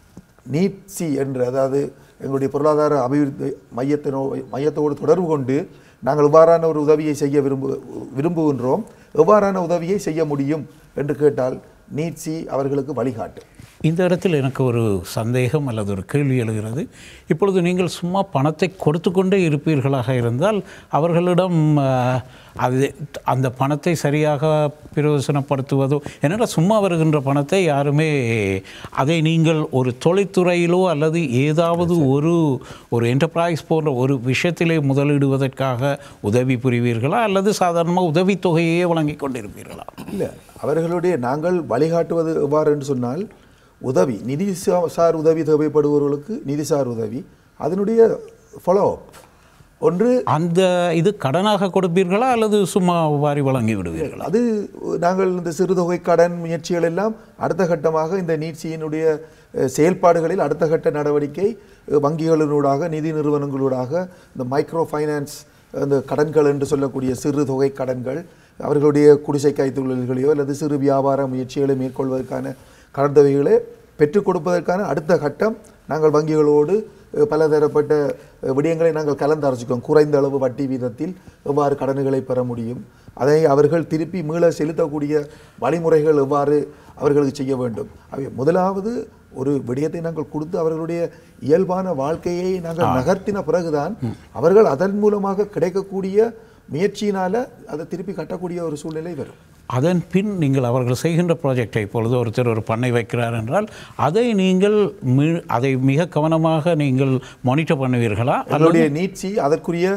நீட்சி என்று அதாவது எங்களுடைய பொருளாதார அபிவிருத்தி மையத்தினோ மையத்தோடு தொடர்பு கொண்டு நாங்கள் எவ்வாறான ஒரு உதவியை செய்ய விரும்பு விரும்புகின்றோம் எவ்வாறான உதவியை செய்ய முடியும் என்று கேட்டால் நீட்சி அவர்களுக்கு வழிகாட்டும் இந்த இடத்தில் எனக்கு ஒரு சந்தேகம் அல்லது ஒரு கேள்வி எழுகிறது இப்பொழுது நீங்கள் சும்மா பணத்தை கொடுத்து கொண்டே இருப்பீர்களாக இருந்தால் அவர்களிடம் அஹ், அது அந்த பணத்தை சரியாக பிரயோசனப்படுத்துவதோ என்னடா சும்மா வருகின்ற பணத்தை யாருமே அதை நீங்கள் ஒரு தொழில்துறையிலோ அல்லது ஏதாவது ஒரு ஒரு என்டர்பிரைஸ் போன்ற ஒரு விஷயத்திலே முதலிடுவதற்காக உதவி புரிவீர்களா அல்லது சாதாரணமாக உதவித்தொகையே வழங்கி கொண்டிருப்பீர்களா இல்லை அவர்களுடைய நாங்கள் வழிகாட்டுவது எவ்வாறு என்று சொன்னால் உதவி நிதி சா- சார் உதவி தேவைப்படுபவர்களுக்கு நிதிசார் உதவி அதனுடைய ஃபாலோ ஒன்று அந்த இது கடனாக கொடுப்பீர்களா அல்லது சும்மா வாரி வழங்கி விடுவீர்களா அது நாங்கள் இந்த சிறுதொகை கடன் முயற்சிகள் எல்லாம் அடுத்த கட்டமாக இந்த நீட்சியினுடைய அஹ், செயல்பாடுகளில் அடுத்த கட்ட நடவடிக்கை அஹ், வங்கிகளினூடாக நிதி நிறுவனங்களூடாக இந்த மைக்ரோ ஃபைனான்ஸ் அந்த கடன்கள் என்று சொல்லக்கூடிய சிறு தொகை கடன்கள் அவர்களுடைய குடிசை கைத்தொழில்களையோ அல்லது சிறு வியாபார முயற்சிகளை மேற்கொள்வதற்கான கடன் தொகைகளை பெற்றுக் கொடுப்பதற்கான அடுத்த கட்டம் நாங்கள் வங்கிகளோடு அஹ், பலதரப்பட்ட அஹ், விடயங்களை நாங்கள் கலந்தாலோசிக்கிறோம் குறைந்த அளவு வட்டி வீதத்தில் எவ்வாறு கடன்களை பெற முடியும் அதை அவர்கள் திருப்பி மீள செலுத்தக்கூடிய வழிமுறைகள் எவ்வாறு அவர்களுக்கு செய்ய வேண்டும் அவை முதலாவது ஒரு விடயத்தை நாங்கள் கொடுத்து அவர்களுடைய இயல்பான வாழ்க்கையை நாங்கள் நகர்த்தின பிறகுதான் அவர்கள் அதன் மூலமாக கிடைக்கக்கூடிய முயற்சியினால அதை திருப்பி கட்டக்கூடிய ஒரு சூழ்நிலை வரும் அதன் பின் நீங்கள் அவர்கள் செய்கின்ற ப்ராஜெக்டை இப்பொழுது ஒருத்தர் ஒரு பண்ணை வைக்கிறார் என்றால் அதை நீங்கள் மி- அதை மிக கவனமாக நீங்கள் மானிட்டர் பண்ணுவீர்களா அதனுடைய நீட்சி அதற்குரிய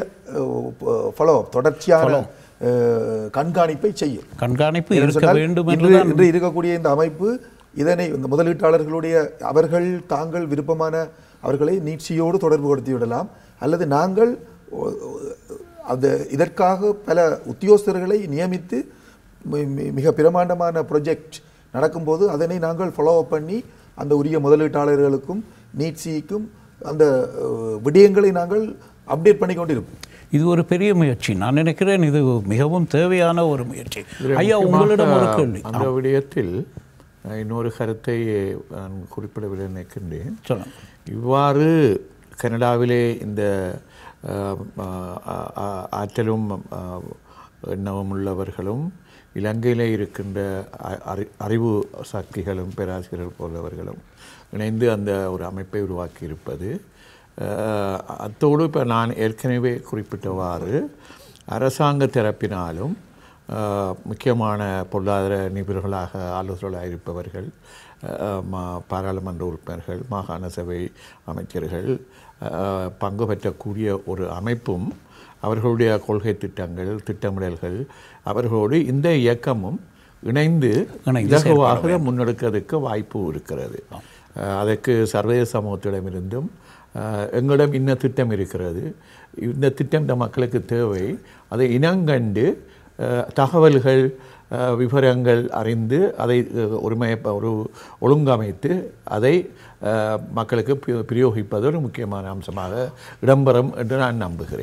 ஃபாலோ தொடர்ச்சியான அஹ், கண்காணிப்பை செய்யும் கண்காணிப்பு என்று இருக்க சொன்னால், வேண்டும் இன்று என்றுதான் இன்று இருக்கக்கூடிய இந்த அமைப்பு இதனை இந்த முதலீட்டாளர்களுடைய அவர்கள் தாங்கள் விருப்பமான அவர்களை நீட்சியோடு தொடர்பு படுத்தி விடலாம் அல்லது நாங்கள் ஒ- ஒ- அந்த இதற்காக பல உத்தியோகஸ்தர்களை நியமித்து மி- மி- மிக பிரமாண்டமான ப்ரொஜெக்ட் நடக்கும்போது அதனை நாங்கள் ஃபாலோ அப் பண்ணி அந்த உரிய முதலீட்டாளர்களுக்கும் நீட்சிக்கும் அந்த அஹ், விடயங்களை நாங்கள் அப்டேட் பண்ணி கொண்டிருப்போம் இது ஒரு பெரிய முயற்சி நான் நினைக்கிறேன் இது மிகவும் தேவையான ஒரு முயற்சி ஐயா உங்களிடம் ஒரு கேள்வி அந்த விடயத்தில் அஹ், இன்னொரு கருத்தை நான் குறிப்பிடவில்லை நினைக்கின்றேன் சொல்லுங்க இவ்வாறு கனடாவிலே இந்த அஹ், அஹ், அஹ், ஆற்றலும் அஹ், எண்ணமும் உள்ளவர்களும் இலங்கையிலே இருக்கின்ற அ- அறி- அறிவு சக்திகளும் பேராசிரியர்கள் போன்றவர்களும் இணைந்து அந்த ஒரு அமைப்பை உருவாக்கி இருப்பது அஹ், அத்தோடு இப்போ நான் ஏற்கனவே குறிப்பிட்டவாறு அரசாங்க தரப்பினாலும் அஹ், முக்கியமான பொருளாதார நிபுணர்களாக ஆலோசகர்களாக இருப்பவர்கள் அஹ், மா- பாராளுமன்ற உறுப்பினர்கள் மாகாண சபை அமைச்சர்கள் அஹ், பங்கு பெற்றக்கூடிய ஒரு அமைப்பும் அவர்களுடைய கொள்கை திட்டங்கள் திட்டமிடல்கள் அவர்களோடு இந்த இயக்கமும் இணைந்து இணைந்து இலகுவாக முன்னெடுக்கிறதுக்கு வாய்ப்பு இருக்கிறது அஹ், அதற்கு சர்வதேச சமூகத்திடமிருந்தும் அஹ், எங்களிடம் இன்ன திட்டம் இருக்கிறது இந்த திட்டம் இந்த மக்களுக்கு தேவை அதை இனங்கண்டு அஹ், தகவல்கள் அஹ், விவரங்கள் அறிந்து அதை அஹ், ஒருமை ஒரு ஒழுங்கமைத்து அதை அஹ், மக்களுக்கு பிர- பிரயோகிப்பது ஒரு முக்கியமான அம்சமாக இடம்பெறும் என்று நான் நம்புகிறேன்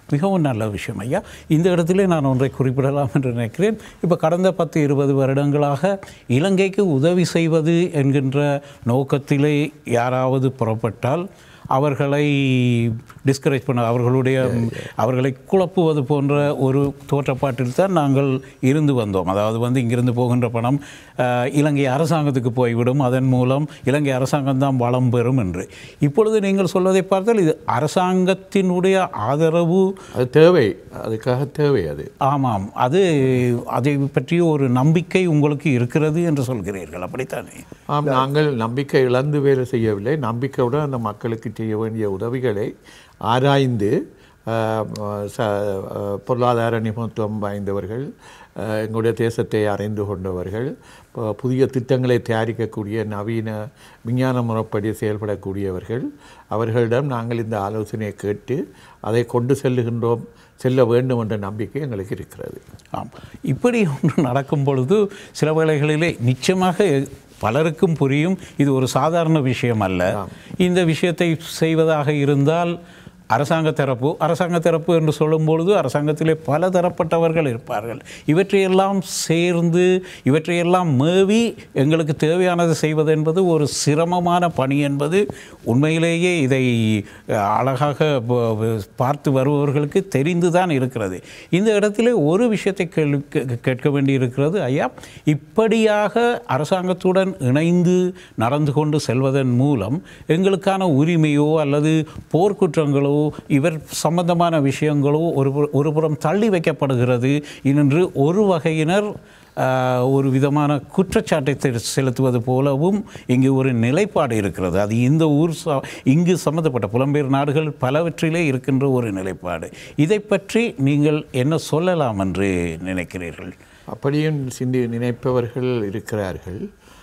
மிகவும் நல்ல விஷயம் ஐயா இந்த இடத்திலே நான் ஒன்றை குறிப்பிடலாம் என்று நினைக்கிறேன் இப்போ கடந்த பத்து இருபது வருடங்களாக இலங்கைக்கு உதவி செய்வது என்கின்ற நோக்கத்திலே யாராவது புறப்பட்டால் அவர்களை டிஸ்கரேஜ் பண்ண அவர்களுடைய அவர்களை குழப்புவது போன்ற ஒரு தோற்றப்பாட்டில் தான் நாங்கள் இருந்து வந்தோம் அதாவது வந்து இங்கிருந்து போகின்ற பணம் அஹ், இலங்கை அரசாங்கத்துக்கு போய்விடும் அதன் மூலம் இலங்கை அரசாங்கம் தான் வளம் பெறும் என்று இப்பொழுது நீங்கள் சொல்வதை பார்த்தால் இது அரசாங்கத்தினுடைய ஆதரவு அது தேவை அதுக்காக தேவை அது ஆமாம் அது அதை பற்றிய ஒரு நம்பிக்கை உங்களுக்கு இருக்கிறது என்று சொல்கிறீர்கள் அப்படித்தானே ஆம் நாங்கள் நம்பிக்கை இழந்து வேலை செய்யவில்லை நம்பிக்கையுடன் அந்த மக்களுக்கு செய்ய வேண்டிய உதவிகளை ஆராய்ந்து ஆஹ், ச ஆஹ், பொருளாதார நிபுணத்துவம் வாய்ந்தவர்கள் ஆஹ், எங்களுடைய தேசத்தை அறிந்து கொண்டவர்கள் ப- புதிய திட்டங்களை தயாரிக்கக்கூடிய நவீன விஞ்ஞான முறைப்படி செயல்படக்கூடியவர்கள் அவர்களிடம் நாங்கள் இந்த ஆலோசனையை கேட்டு அதை கொண்டு செல்லுகின்றோம் செல்ல வேண்டும் என்ற நம்பிக்கை எங்களுக்கு இருக்கிறது ஆம் இப்படி ஒன்று நடக்கும் பொழுது சில வேளைகளிலே நிச்சயமாக பலருக்கும் புரியும் இது ஒரு சாதாரண விஷயம் அல்ல இந்த விஷயத்தை செய்வதாக இருந்தால் அரசாங்க தரப்பு அரசாங்க தரப்பு என்று சொல்லும் பொழுது அரசாங்கத்திலே பல தரப்பட்டவர்கள் இருப்பார்கள் இவற்றையெல்லாம் சேர்ந்து இவற்றையெல்லாம் மேவி எங்களுக்கு தேவையானது செய்வது என்பது ஒரு சிரமமான பணி என்பது உண்மையிலேயே இதை அஹ், அழகாக ப- ப- பார்த்து வருபவர்களுக்கு தெரிந்து தான் இருக்கிறது இந்த இடத்திலே ஒரு விஷயத்தை கேள்வி கே- கேட்க வேண்டியிருக்கிறது ஐயா இப்படியாக அரசாங்கத்துடன் இணைந்து நடந்து கொண்டு செல்வதன் மூலம் எங்களுக்கான உரிமையோ அல்லது போர்க்குற்றங்களோ இவர் சம்பந்தமான விஷயங்களோ ஒரு புற- ஒரு புறம் தள்ளி வைக்கப்படுகிறது என்று ஒரு வகையினர் ஆஹ், ஒரு விதமான குற்றச்சாட்டை தெ- செலுத்துவது போலவும் இங்கு ஒரு நிலைப்பாடு இருக்கிறது அது இந்த ஊர் ச- இங்கு சம்பந்தப்பட்ட புலம்பெயர் நாடுகள் பலவற்றிலே இருக்கின்ற ஒரு நிலைப்பாடு இதை பற்றி நீங்கள் என்ன சொல்லலாம் என்று நினைக்கிறீர்கள் அப்படியும் சிந்தி நினைப்பவர்கள் இருக்கிறார்கள்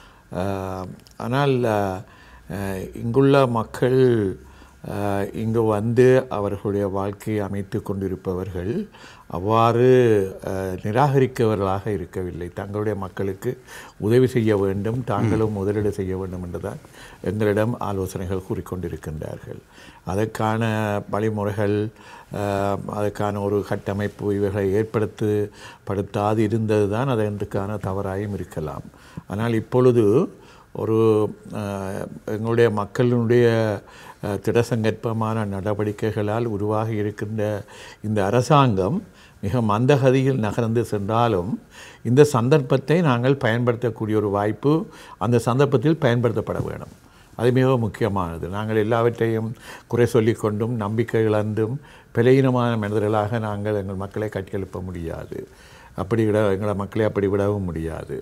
ஆஹ், ஆனால் ஆஹ், இங்குள்ள மக்கள் ஆஹ், இங்கு வந்து அவர்களுடைய வாழ்க்கையை அமைத்து கொண்டிருப்பவர்கள் அவ்வாறு ஆஹ், நிராகரிக்கவர்களாக இருக்கவில்லை தங்களுடைய மக்களுக்கு உதவி செய்ய வேண்டும் தாங்களும் முதலீடு செய்ய வேண்டும் என்றுதான் எங்களிடம் ஆலோசனைகள் கூறிக்கொண்டிருக்கின்றார்கள் அதற்கான வழிமுறைகள் ஆஹ், அதற்கான ஒரு கட்டமைப்பு இவைகளை ஏற்படுத்து படுத்தாது இருந்தது தான் அதற்கான தவறாயும் இருக்கலாம் ஆனால் இப்பொழுது ஒரு ஆஹ், எங்களுடைய மக்களுடைய ஆஹ், திடசங்கற்பமான நடவடிக்கைகளால் உருவாகி இருக்கின்ற இந்த அரசாங்கம் மிக மந்தகதியில் நகர்ந்து சென்றாலும் இந்த சந்தர்ப்பத்தை நாங்கள் பயன்படுத்தக்கூடிய ஒரு வாய்ப்பு அந்த சந்தர்ப்பத்தில் பயன்படுத்தப்பட வேண்டும் அது மிக முக்கியமானது நாங்கள் எல்லாவற்றையும் குறை சொல்லிக் கொண்டும் நம்பிக்கை இழந்தும் பிழையினமான மனிதர்களாக நாங்கள் எங்கள் மக்களை கட்டியெழுப்ப முடியாது அப்படி விட எங்களை மக்களை அப்படி விடவும் முடியாது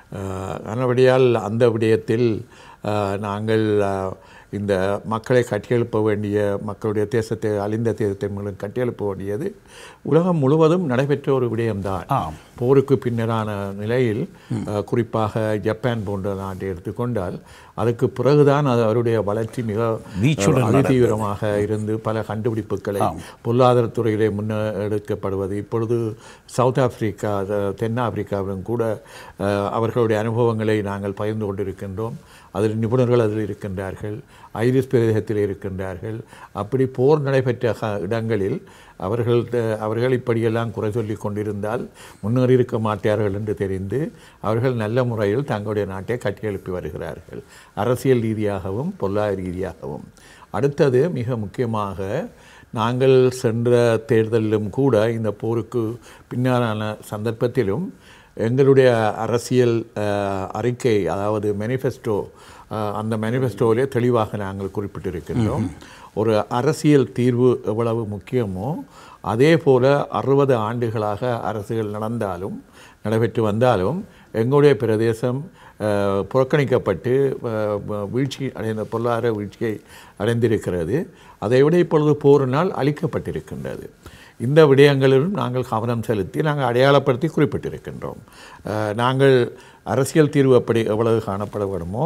அதனபடியால் அந்த விடயத்தில் ஆஹ், நாங்கள் ஆஹ், இந்த மக்களை கட்டியெழுப்ப வேண்டிய மக்களுடைய தேசத்தை அழிந்த தேசத்தை மூலம் கட்டியெழுப்ப வேண்டியது உலகம் முழுவதும் நடைபெற்ற ஒரு விடயம்தான் ஆம் போருக்கு பின்னரான நிலையில் அஹ், குறிப்பாக ஜப்பான் போன்ற நாட்டை எடுத்துக்கொண்டால் அதுக்கு பிறகுதான் அது அவருடைய வளர்ச்சி மிக வீச்சுடன் அதி தீவிரமாக இருந்து பல கண்டுபிடிப்புகளை பொருளாதாரத்துறையிலே முன்னெடுக்கப்படுவது இப்பொழுது சவுத் ஆப்பிரிக்கா அஹ், தென்னாப்பிரிக்காவிலும் கூட அஹ், அவர்களுடைய அனுபவங்களை நாங்கள் பகிர்ந்து கொண்டிருக்கின்றோம் அதில் நிபுணர்கள் அதில் இருக்கின்றார்கள் ஐரிஸ் பிரதேசத்தில் இருக்கின்றார்கள் அப்படி போர் நடைபெற்ற க- இடங்களில் அவர்கள் த- அவர்கள் இப்படியெல்லாம் குறை சொல்லி கொண்டிருந்தால் முன்னேறி இருக்க மாட்டார்கள் என்று தெரிந்து அவர்கள் நல்ல முறையில் தங்களுடைய நாட்டை கட்டியெழுப்பி வருகிறார்கள் அரசியல் ரீதியாகவும் பொருளாதார ரீதியாகவும் அடுத்தது மிக முக்கியமாக நாங்கள் சென்ற தேர்தலிலும் கூட இந்த போருக்கு பின்னாலான சந்தர்ப்பத்திலும் எங்களுடைய அரசியல் அஹ், அறிக்கை அதாவது மேனிஃபெஸ்டோ அந்த மேனிஃபெஸ்டோவிலே தெளிவாக நாங்கள் குறிப்பிட்டிருக்கின்றோம் ஒரு அரசியல் தீர்வு எவ்வளவு முக்கியமோ அதே போல அறுபது ஆண்டுகளாக அரசுகள் நடந்தாலும் நடைபெற்று வந்தாலும் எங்களுடைய பிரதேசம் அஹ், புறக்கணிக்கப்பட்டு அஹ், வ- வீழ்ச்சி அடைந்த பொருளாதார வீழ்ச்சியை அடைந்திருக்கிறது அதைவிட இப்பொழுது போரினால் அளிக்கப்பட்டிருக்கின்றது இந்த விடயங்களிலும் நாங்கள் கவனம் செலுத்தி நாங்கள் அடையாளப்படுத்தி குறிப்பிட்டிருக்கின்றோம் அஹ், நாங்கள் அரசியல் தீர்வு எப்படி எவ்வளவு காணப்பட வேண்டுமோ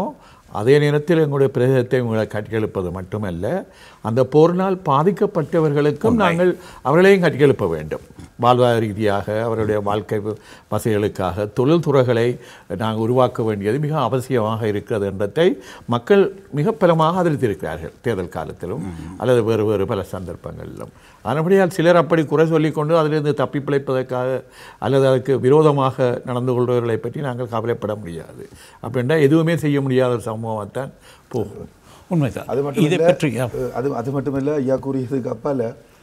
அதே நேரத்தில் எங்களுடைய பிரதேசத்தை உங்களை கட்டியெழுப்பது மட்டுமல்ல அந்த போரினால் பாதிக்கப்பட்டவர்களுக்கும் நாங்கள் அவர்களையும் கட்டியெழுப்ப வேண்டும் வாழ்வாதார ரீதியாக அவருடைய வாழ்க்கை வசதிகளுக்காக தொழில்துறைகளை நாங்கள் உருவாக்க வேண்டியது மிக அவசியமாக இருக்கிறது என்றதை மக்கள் மிக பலமாக ஆதரித்திருக்கிறார்கள் தேர்தல் காலத்திலும் அல்லது வேறு வேறு பல சந்தர்ப்பங்களிலும் அதன்படியால் சிலர் அப்படி குறை சொல்லிக்கொண்டு அதிலிருந்து தப்பி பிழைப்பதற்காக அல்லது அதுக்கு விரோதமாக நடந்து கொள்பவர்களை பற்றி நாங்கள் கவலைப்பட முடியாது அப்படின்னா எதுவுமே செய்ய முடியாத ஒரு சமூகமாகத்தான் போகும் உண்மைதான் அது மட்டும் இதை இல்ல, பற்றி ஆ. அஹ், அது அது மட்டுமல்ல ஐயா கூறியதுக்கு அப்பால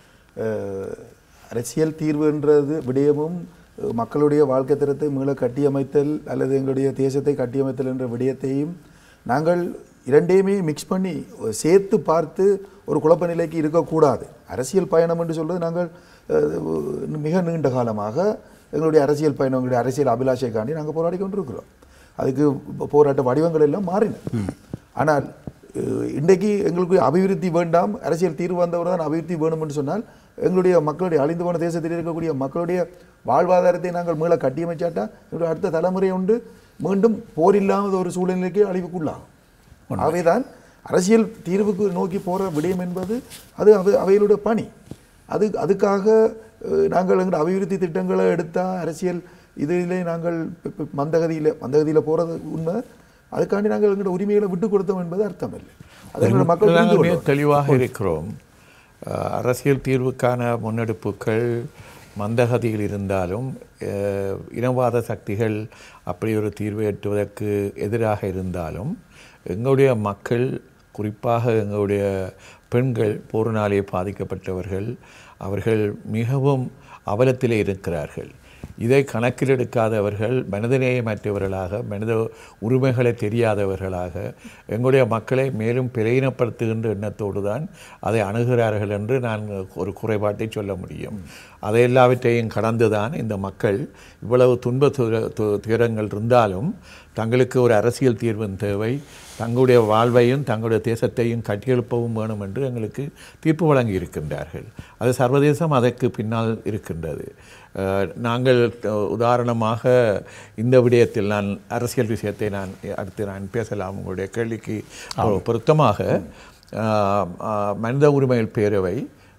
அஹ், அரசியல் தீர்வுன்றது விடயமும் அஹ், மக்களுடைய வாழ்க்கை தரத்தை மீள கட்டியமைத்தல் அல்லது எங்களுடைய தேசத்தை கட்டியமைத்தல் என்ற விடயத்தையும் நாங்கள் இரண்டையுமே மிக்ஸ் பண்ணி அஹ், சேர்த்து பார்த்து ஒரு குழப்ப நிலைக்கு இருக்கக்கூடாது அரசியல் பயணம் என்று சொல்வது நாங்கள் அஹ், மிக நீண்ட காலமாக எங்களுடைய அரசியல் பயணம் எங்களுடைய அரசியல் அபிலாஷைக்காண்டி நாங்கள் போராடி கொண்டிருக்கிறோம் அதுக்கு போராட்ட வடிவங்கள் எல்லாம் மாறின ஆனால் அஹ், இன்றைக்கு எங்களுக்கு அபிவிருத்தி வேண்டாம் அரசியல் தீர்வு வந்தவர் தான் அபிவிருத்தி வேணும் என்று சொன்னால் எங்களுடைய மக்களுடைய அழிந்து போன தேசத்தில் இருக்கக்கூடிய மக்களுடைய வாழ்வாதாரத்தை நாங்கள் மீள கட்டியமைச்சாட்டா எங்களுடைய அடுத்த தலைமுறை உண்டு மீண்டும் போர் இல்லாத ஒரு சூழ்நிலைக்கு அழிவுக்குள்ளாகும் ஆகவேதான் அரசியல் தீர்வுக்கு நோக்கி போற விடயம் என்பது அது அவை அவைகளுடைய பணி அது அதுக்காக அஹ், நாங்கள் எங்கள் அபிவிருத்தி திட்டங்களை எடுத்தா அரசியல் இதிலே நாங்கள் ப- ப- மந்தகதியில மந்தகதியில போறது உண்மை அதுக்காண்டி நாங்கள் எங்களுடைய உரிமைகளை விட்டு கொடுத்தோம் என்பது அர்த்தம் இல்லை அதை எங்களுடைய மக்கள் புரிந்து நாங்கள் மிக கொள்ளணும். தெளிவாக இருக்கிறோம் அஹ், அரசியல் தீர்வுக்கான முன்னெடுப்புகள் மந்தகதியில் இருந்தாலும் அஹ், இனவாத சக்திகள் அப்படி ஒரு தீர்வு எட்டுவதற்கு எதிராக இருந்தாலும் எங்களுடைய மக்கள் குறிப்பாக எங்களுடைய பெண்கள் போரினாலே பாதிக்கப்பட்டவர்கள் அவர்கள் மிகவும் அவலத்திலே இருக்கிறார்கள் இதை கணக்கில் எடுக்காதவர்கள் மனிதநேயமற்றவர்களாக மனித உரிமைகளை தெரியாதவர்களாக எங்களுடைய மக்களை மேலும் பிழையினப்படுத்துகின்ற எண்ணத்தோடு தான் அதை அணுகிறார்கள் என்று நான் ஒரு குறைபாட்டை சொல்ல முடியும் அதை எல்லாவற்றையும் கடந்துதான் இந்த மக்கள் இவ்வளவு துன்ப துர- து- துயரங்கள் இருந்தாலும் தங்களுக்கு ஒரு அரசியல் தீர்வின் தேவை தங்களுடைய வாழ்வையும் தங்களுடைய தேசத்தையும் கட்டியெழுப்பவும் வேணும் என்று எங்களுக்கு தீர்ப்பு வழங்கி இருக்கின்றார்கள் அது சர்வதேசம் அதற்கு பின்னால் இருக்கின்றது அஹ், நாங்கள் அஹ், உதாரணமாக இந்த விடயத்தில் நான் அரசியல் விஷயத்தை நான் அடுத்து நான் பேசலாம் உங்களுடைய கேள்விக்கு பொருத்தமாக அஹ், அஹ், மனித உரிமைகள் பேரவை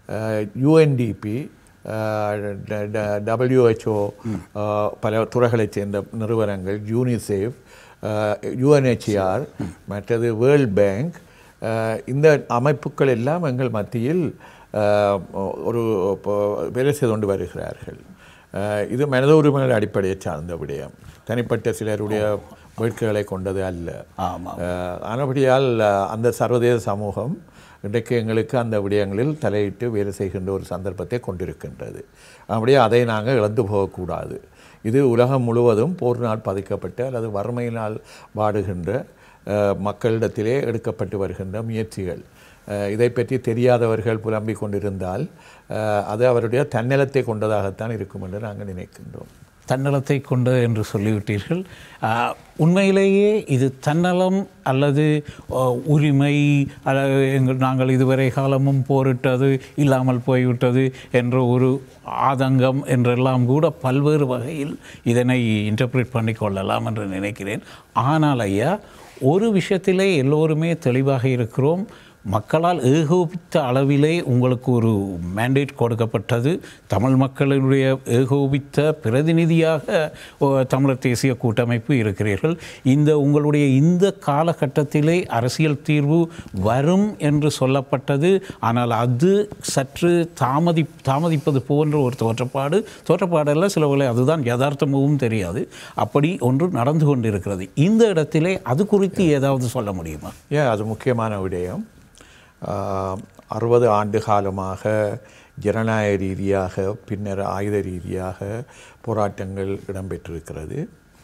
யுஎன்டிபி டபிள்யூஹெச்ஓ பல துறைகளைச் சேர்ந்த நிறுவனங்கள் யூனிசெஃப் யுஎன்ஹெச்ஆர் மற்றது வேர்ல்ட் பேங்க் அஹ், இந்த அமைப்புகள் எல்லாம் எங்கள் மத்தியில் அஹ், ஒரு இப்போ வேலை செய்து கொண்டு வருகிறார்கள் அஹ், இது மனித உரிமைகள் அடிப்படையை சார்ந்த விடயம் தனிப்பட்ட சிலருடைய வேட்கைகளை கொண்டது அல்ல ஆமாம் அஹ், ஆனபடியால் அஹ், அந்த சர்வதேச சமூகம் இன்றைக்கு எங்களுக்கு அந்த விடயங்களில் தலையிட்டு வேலை செய்கின்ற ஒரு சந்தர்ப்பத்தை கொண்டிருக்கின்றது அப்படியே அதை நாங்கள் இழந்து போகக்கூடாது இது உலகம் முழுவதும் போரினால் பாதிக்கப்பட்ட அல்லது வறுமையினால் வாடுகின்ற அஹ், மக்களிடத்திலே எடுக்கப்பட்டு வருகின்ற முயற்சிகள் அஹ், இதை பற்றி தெரியாதவர்கள் புலம்பிக் கொண்டிருந்தால் அஹ், அது அவருடைய தன்னலத்தை கொண்டதாகத்தான் இருக்கும் என்று நாங்கள் நினைக்கின்றோம் தன்னலத்தை கொண்டு என்று சொல்லிவிட்டீர்கள் ஆஹ், உண்மையிலேயே இது தன்னலம் அல்லது ஆஹ், உரிமை அல்லது எங்கள் நாங்கள் இதுவரை காலமும் போரிட்டது இல்லாமல் போய்விட்டது என்ற ஒரு ஆதங்கம் என்றெல்லாம் கூட பல்வேறு வகையில் இதனை இன்டர்பிரேட் பண்ணி கொள்ளலாம் என்று நினைக்கிறேன் ஆனால் ஐயா ஒரு விஷயத்திலே எல்லோருமே தெளிவாக இருக்கிறோம் மக்களால் ஏகோபித்த அளவிலே உங்களுக்கு ஒரு மேண்டேட் கொடுக்கப்பட்டது தமிழ் மக்களினுடைய ஏகோபித்த பிரதிநிதியாக ஓ, தமிழர் தேசிய கூட்டமைப்பு இருக்கிறீர்கள் இந்த உங்களுடைய இந்த காலகட்டத்திலே அரசியல் தீர்வு வரும் என்று சொல்லப்பட்டது ஆனால் அது சற்று தாமதி தாமதிப்பது போன்ற ஒரு தோற்றப்பாடு தோற்றப்பாடல்ல சில வேளை அதுதான் யதார்த்தமும் தெரியாது அப்படி ஒன்று நடந்து கொண்டிருக்கிறது இந்த இடத்திலே அது குறித்து ஏதாவது சொல்ல முடியுமா ஏன் அது முக்கியமான விடயம் ஆஹ், அறுபது ஆண்டு காலமாக ஜனநாயக ரீதியாக பின்னர் ஆயுத ரீதியாக போராட்டங்கள் இடம்பெற்றிருக்கிறது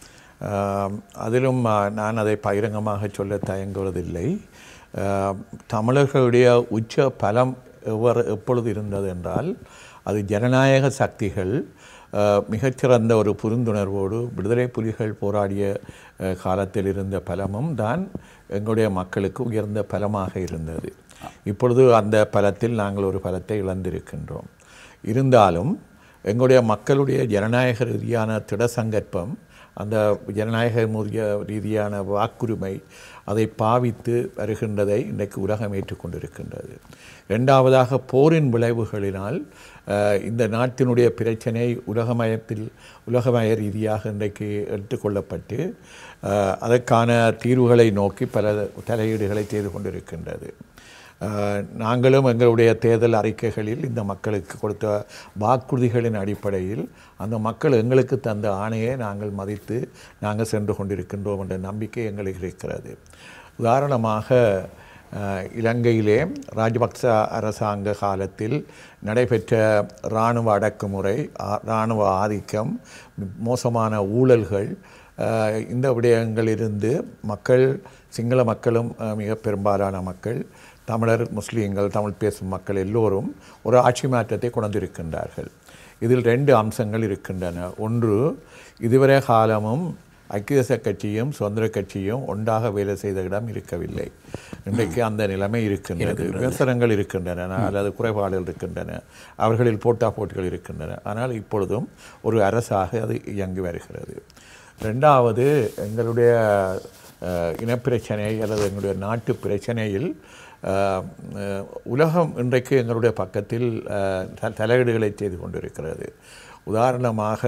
ஆஹ், அதிலும் ஆஹ், நான் அதை பகிரங்கமாக சொல்ல தயங்குவதில்லை ஆஹ், தமிழர்களுடைய உச்ச பலம் எவ்வாறு எப்பொழுது இருந்தது என்றால் அது ஜனநாயக சக்திகள் அஹ், மிகச்சிறந்த ஒரு புரிந்துணர்வோடு விடுதலை புலிகள் போராடிய அஹ், காலத்தில் இருந்த பலமும் தான் எங்களுடைய மக்களுக்கு உயர்ந்த பலமாக இருந்தது இப்பொழுது அந்த பலத்தில் நாங்கள் ஒரு பலத்தை இழந்திருக்கின்றோம் இருந்தாலும் எங்களுடைய மக்களுடைய ஜனநாயக ரீதியான திட சங்கற்பம் அந்த ஜனநாயக முறைய ரீதியான வாக்குரிமை அதை பாவித்து வருகின்றதை இன்றைக்கு உலகம் ஏற்றுக்கொண்டிருக்கின்றது இரண்டாவதாக போரின் விளைவுகளினால் அஹ், இந்த நாட்டினுடைய பிரச்சனை உலகமயத்தில் உலகமய ரீதியாக இன்றைக்கு எடுத்துக்கொள்ளப்பட்டு அஹ், அதற்கான தீர்வுகளை நோக்கி பல தலையீடுகளை செய்து கொண்டிருக்கின்றது அஹ், நாங்களும் எங்களுடைய தேர்தல் அறிக்கைகளில் இந்த மக்களுக்கு கொடுத்த வாக்குறுதிகளின் அடிப்படையில் அந்த மக்கள் எங்களுக்கு தந்த ஆணையை நாங்கள் மதித்து நாங்கள் சென்று கொண்டிருக்கின்றோம் என்ற நம்பிக்கை எங்களுக்கு இருக்கிறது உதாரணமாக அஹ், இலங்கையிலே ராஜபக்ச அரசாங்க காலத்தில் நடைபெற்ற இராணுவ அடக்குமுறை ஆ- இராணுவ ஆதிக்கம் மோசமான ஊழல்கள் அஹ், இந்த விடயங்களிலிருந்து மக்கள் சிங்கள மக்களும் அஹ், மிக பெரும்பாலான மக்கள் தமிழர் முஸ்லீம்கள் தமிழ் பேசும் மக்கள் எல்லோரும் ஒரு ஆட்சி மாற்றத்தை கொண்டிருக்கின்றார்கள் இதில் ரெண்டு அம்சங்கள் இருக்கின்றன ஒன்று இதுவரை காலமும் ஐக்கிய தேச கட்சியும் சுதந்திர கட்சியும் ஒன்றாக வேலை செய்த இடம் இருக்கவில்லை இன்றைக்கு அந்த நிலைமை இருக்கின்றது விமர்சனங்கள் இருக்கின்றன அல்லது குறைபாடுகள் இருக்கின்றன அவர்களில் போட்டா போட்டிகள் இருக்கின்றன ஆனால் இப்பொழுதும் ஒரு அரசாக அது இயங்கி வருகிறது ரெண்டாவது எங்களுடைய அஹ், இனப்பிரச்சனை அல்லது எங்களுடைய நாட்டு பிரச்சனையில் அஹ், அஹ், உலகம் இன்றைக்கு எங்களுடைய பக்கத்தில் அஹ், த- தலையீடுகளை செய்து கொண்டிருக்கிறது உதாரணமாக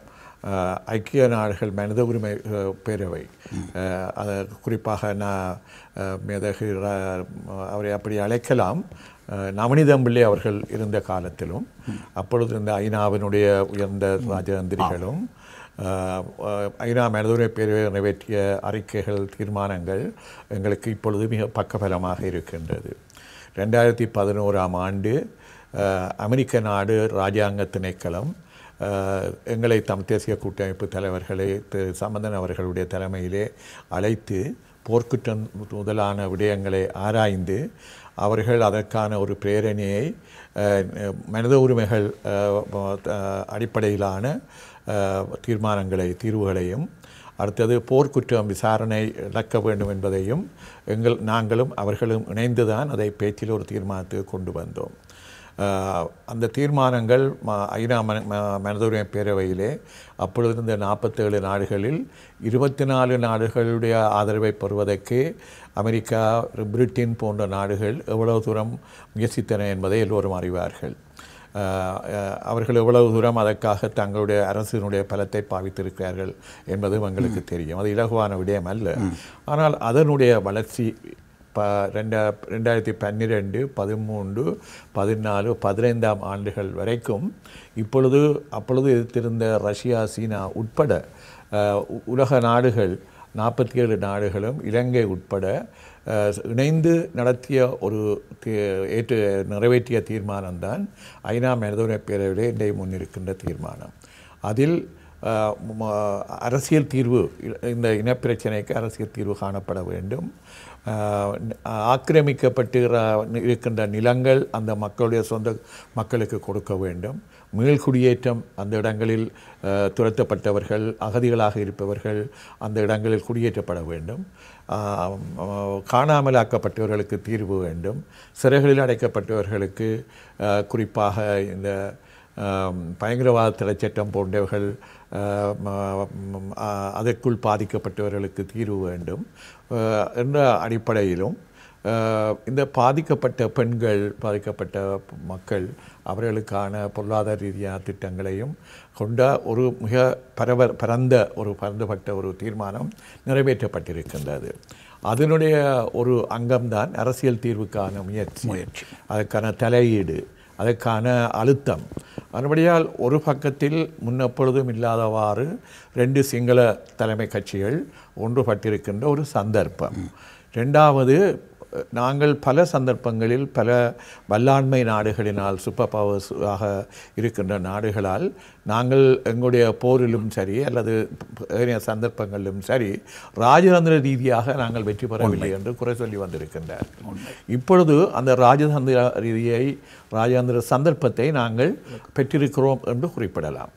அஹ், ஐக்கிய நாடுகள் மனித உரிமை அஹ், பேரவை அஹ், அது குறிப்பாக நான் அஹ், மேதகு ர- அவரை அப்படி அழைக்கலாம் அஹ், நவநீதம் பிள்ளை அவர்கள் இருந்த காலத்திலும் அப்பொழுது இந்த ஐநாவினுடைய உயர்ந்த ராஜதந்திரிகளும் அஹ், அஹ், ஐநா மனிதவுரிமை பேரவை நிறைவேற்றிய அறிக்கைகள் தீர்மானங்கள் எங்களுக்கு இப்பொழுது மிக பக்கபலமாக இருக்கின்றது ரெண்டாயிரத்தி பதினோராம் ஆண்டு அஹ், அமெரிக்க நாடு ராஜாங்க திணைக்களம் அஹ், எங்களை தம் தேசிய கூட்டமைப்பு தலைவர்களை திரு சம்பந்தன் அவர்களுடைய தலைமையிலே அழைத்து போர்க்குற்றம் முதலான விடயங்களை ஆராய்ந்து அவர்கள் அதற்கான ஒரு பிரேரணையை அஹ், மனித உரிமைகள் அஹ், அஹ், அடிப்படையிலான அஹ், தீர்மானங்களை தீர்வுகளையும் அடுத்தது போர்க்குற்றம் விசாரணை நடக்க வேண்டும் என்பதையும் எங்கள் நாங்களும் அவர்களும் இணைந்துதான் அதை பேச்சில் ஒரு தீர்மானத்துக்கு கொண்டு வந்தோம் அஹ், அந்த தீர்மானங்கள் ம- ஐநா மன ம- மனித உரிமை பேரவையிலே அப்பொழுது இருந்த நாற்பத்தேழு நாடுகளில் இருபத்தி நாலு நாடுகளுடைய ஆதரவை பெறுவதற்கு அமெரிக்கா பிரிட்டன் போன்ற நாடுகள் எவ்வளவு தூரம் முயற்சித்தன என்பதை எல்லோரும் அறிவார்கள் அஹ், அஹ், அவர்கள் எவ்வளவு தூரம் அதற்காக தங்களுடைய அரசினுடைய பலத்தை பாவித்திருக்கிறார்கள் என்பதும் எங்களுக்கு தெரியும் அது இலகுவான விடயம் அல்ல ஆனால் அதனுடைய வளர்ச்சி ப ரெண்டா ரெண்டாயிரத்தி பன்னிரெண்டு பதிமூன்று பதினாலு பதினைந்தாம் ஆண்டுகள் வரைக்கும் இப்பொழுது அப்பொழுது எதிர்த்திருந்த ரஷ்யா சீனா உட்பட அஹ், உ- உலக நாடுகள் நாற்பத்தி ஏழு நாடுகளும் இலங்கை உட்பட அஹ், இணைந்து நடத்திய ஒரு தீ- ஏற்று நிறைவேற்றிய தீர்மானம்தான் ஐநா மனிதவுரிமை பேரவையிலே இன்றைய முன்னிருக்கின்ற தீர்மானம் அதில் அஹ், ம- அரசியல் தீர்வு இ- இந்த இனப்பிரச்சனைக்கு அரசியல் தீர்வு காணப்பட வேண்டும் அஹ், ஆக்கிரமிக்கப்பட்டு ர- இருக்கின்ற நிலங்கள் அந்த மக்களுடைய சொந்த மக்களுக்கு கொடுக்க வேண்டும் மீள்குடியேற்றம் அந்த இடங்களில் அஹ், துரத்தப்பட்டவர்கள் அகதிகளாக இருப்பவர்கள் அந்த இடங்களில் குடியேற்றப்பட வேண்டும் ஆஹ், ஆஹ், காணாமலாக்கப்பட்டவர்களுக்கு தீர்வு வேண்டும் சிறைகளில் அடைக்கப்பட்டவர்களுக்கு அஹ், குறிப்பாக இந்த ஆம், பயங்கரவாத தடைச் சட்டம் போன்றவர்கள் ஆஹ், ம- ம், ஆஹ், அதற்குள் பாதிக்கப்பட்டவர்களுக்கு தீர்வு வேண்டும் ஆஹ், என்ற அடிப்படையிலும் ஆஹ், இந்த பாதிக்கப்பட்ட பெண்கள் பாதிக்கப்பட்ட மக்கள் அவர்களுக்கான பொருளாதார ரீதியான திட்டங்களையும் கொண்ட ஒரு மிக பரவ பரந்த ஒரு பரந்துபட்ட ஒரு தீர்மானம் நிறைவேற்றப்பட்டிருக்கின்றது அதனுடைய ஒரு அங்கம்தான் அரசியல் தீர்வுக்கான முயற்சி முயற்சி அதற்கான தலையீடு அதற்கான அழுத்தம் மறுபடியால் ஒரு பக்கத்தில் முன்னெப்பொழுதும் இல்லாதவாறு ரெண்டு சிங்கள தலைமை கட்சிகள் ஒன்றுபட்டிருக்கின்ற ஒரு சந்தர்ப்பம் ரெண்டாவது நாங்கள் பல சந்தர்ப்பங்களில் பல வல்லாண்மை நாடுகளினால் சூப்பர் பவர்ஸ் ஆக இருக்கின்ற நாடுகளால் நாங்கள் எங்களுடைய போரிலும் சரி அல்லது ஏனைய சந்தர்ப்பங்களிலும் சரி ராஜதந்திர ரீதியாக நாங்கள் வெற்றி பெறவில்லை என்று குறை சொல்லி வந்திருக்கின்றார் இப்பொழுது அந்த ராஜதந்திர ரீதியை ராஜதந்திர சந்தர்ப்பத்தை நாங்கள் பெற்றிருக்கிறோம் என்று குறிப்பிடலாம்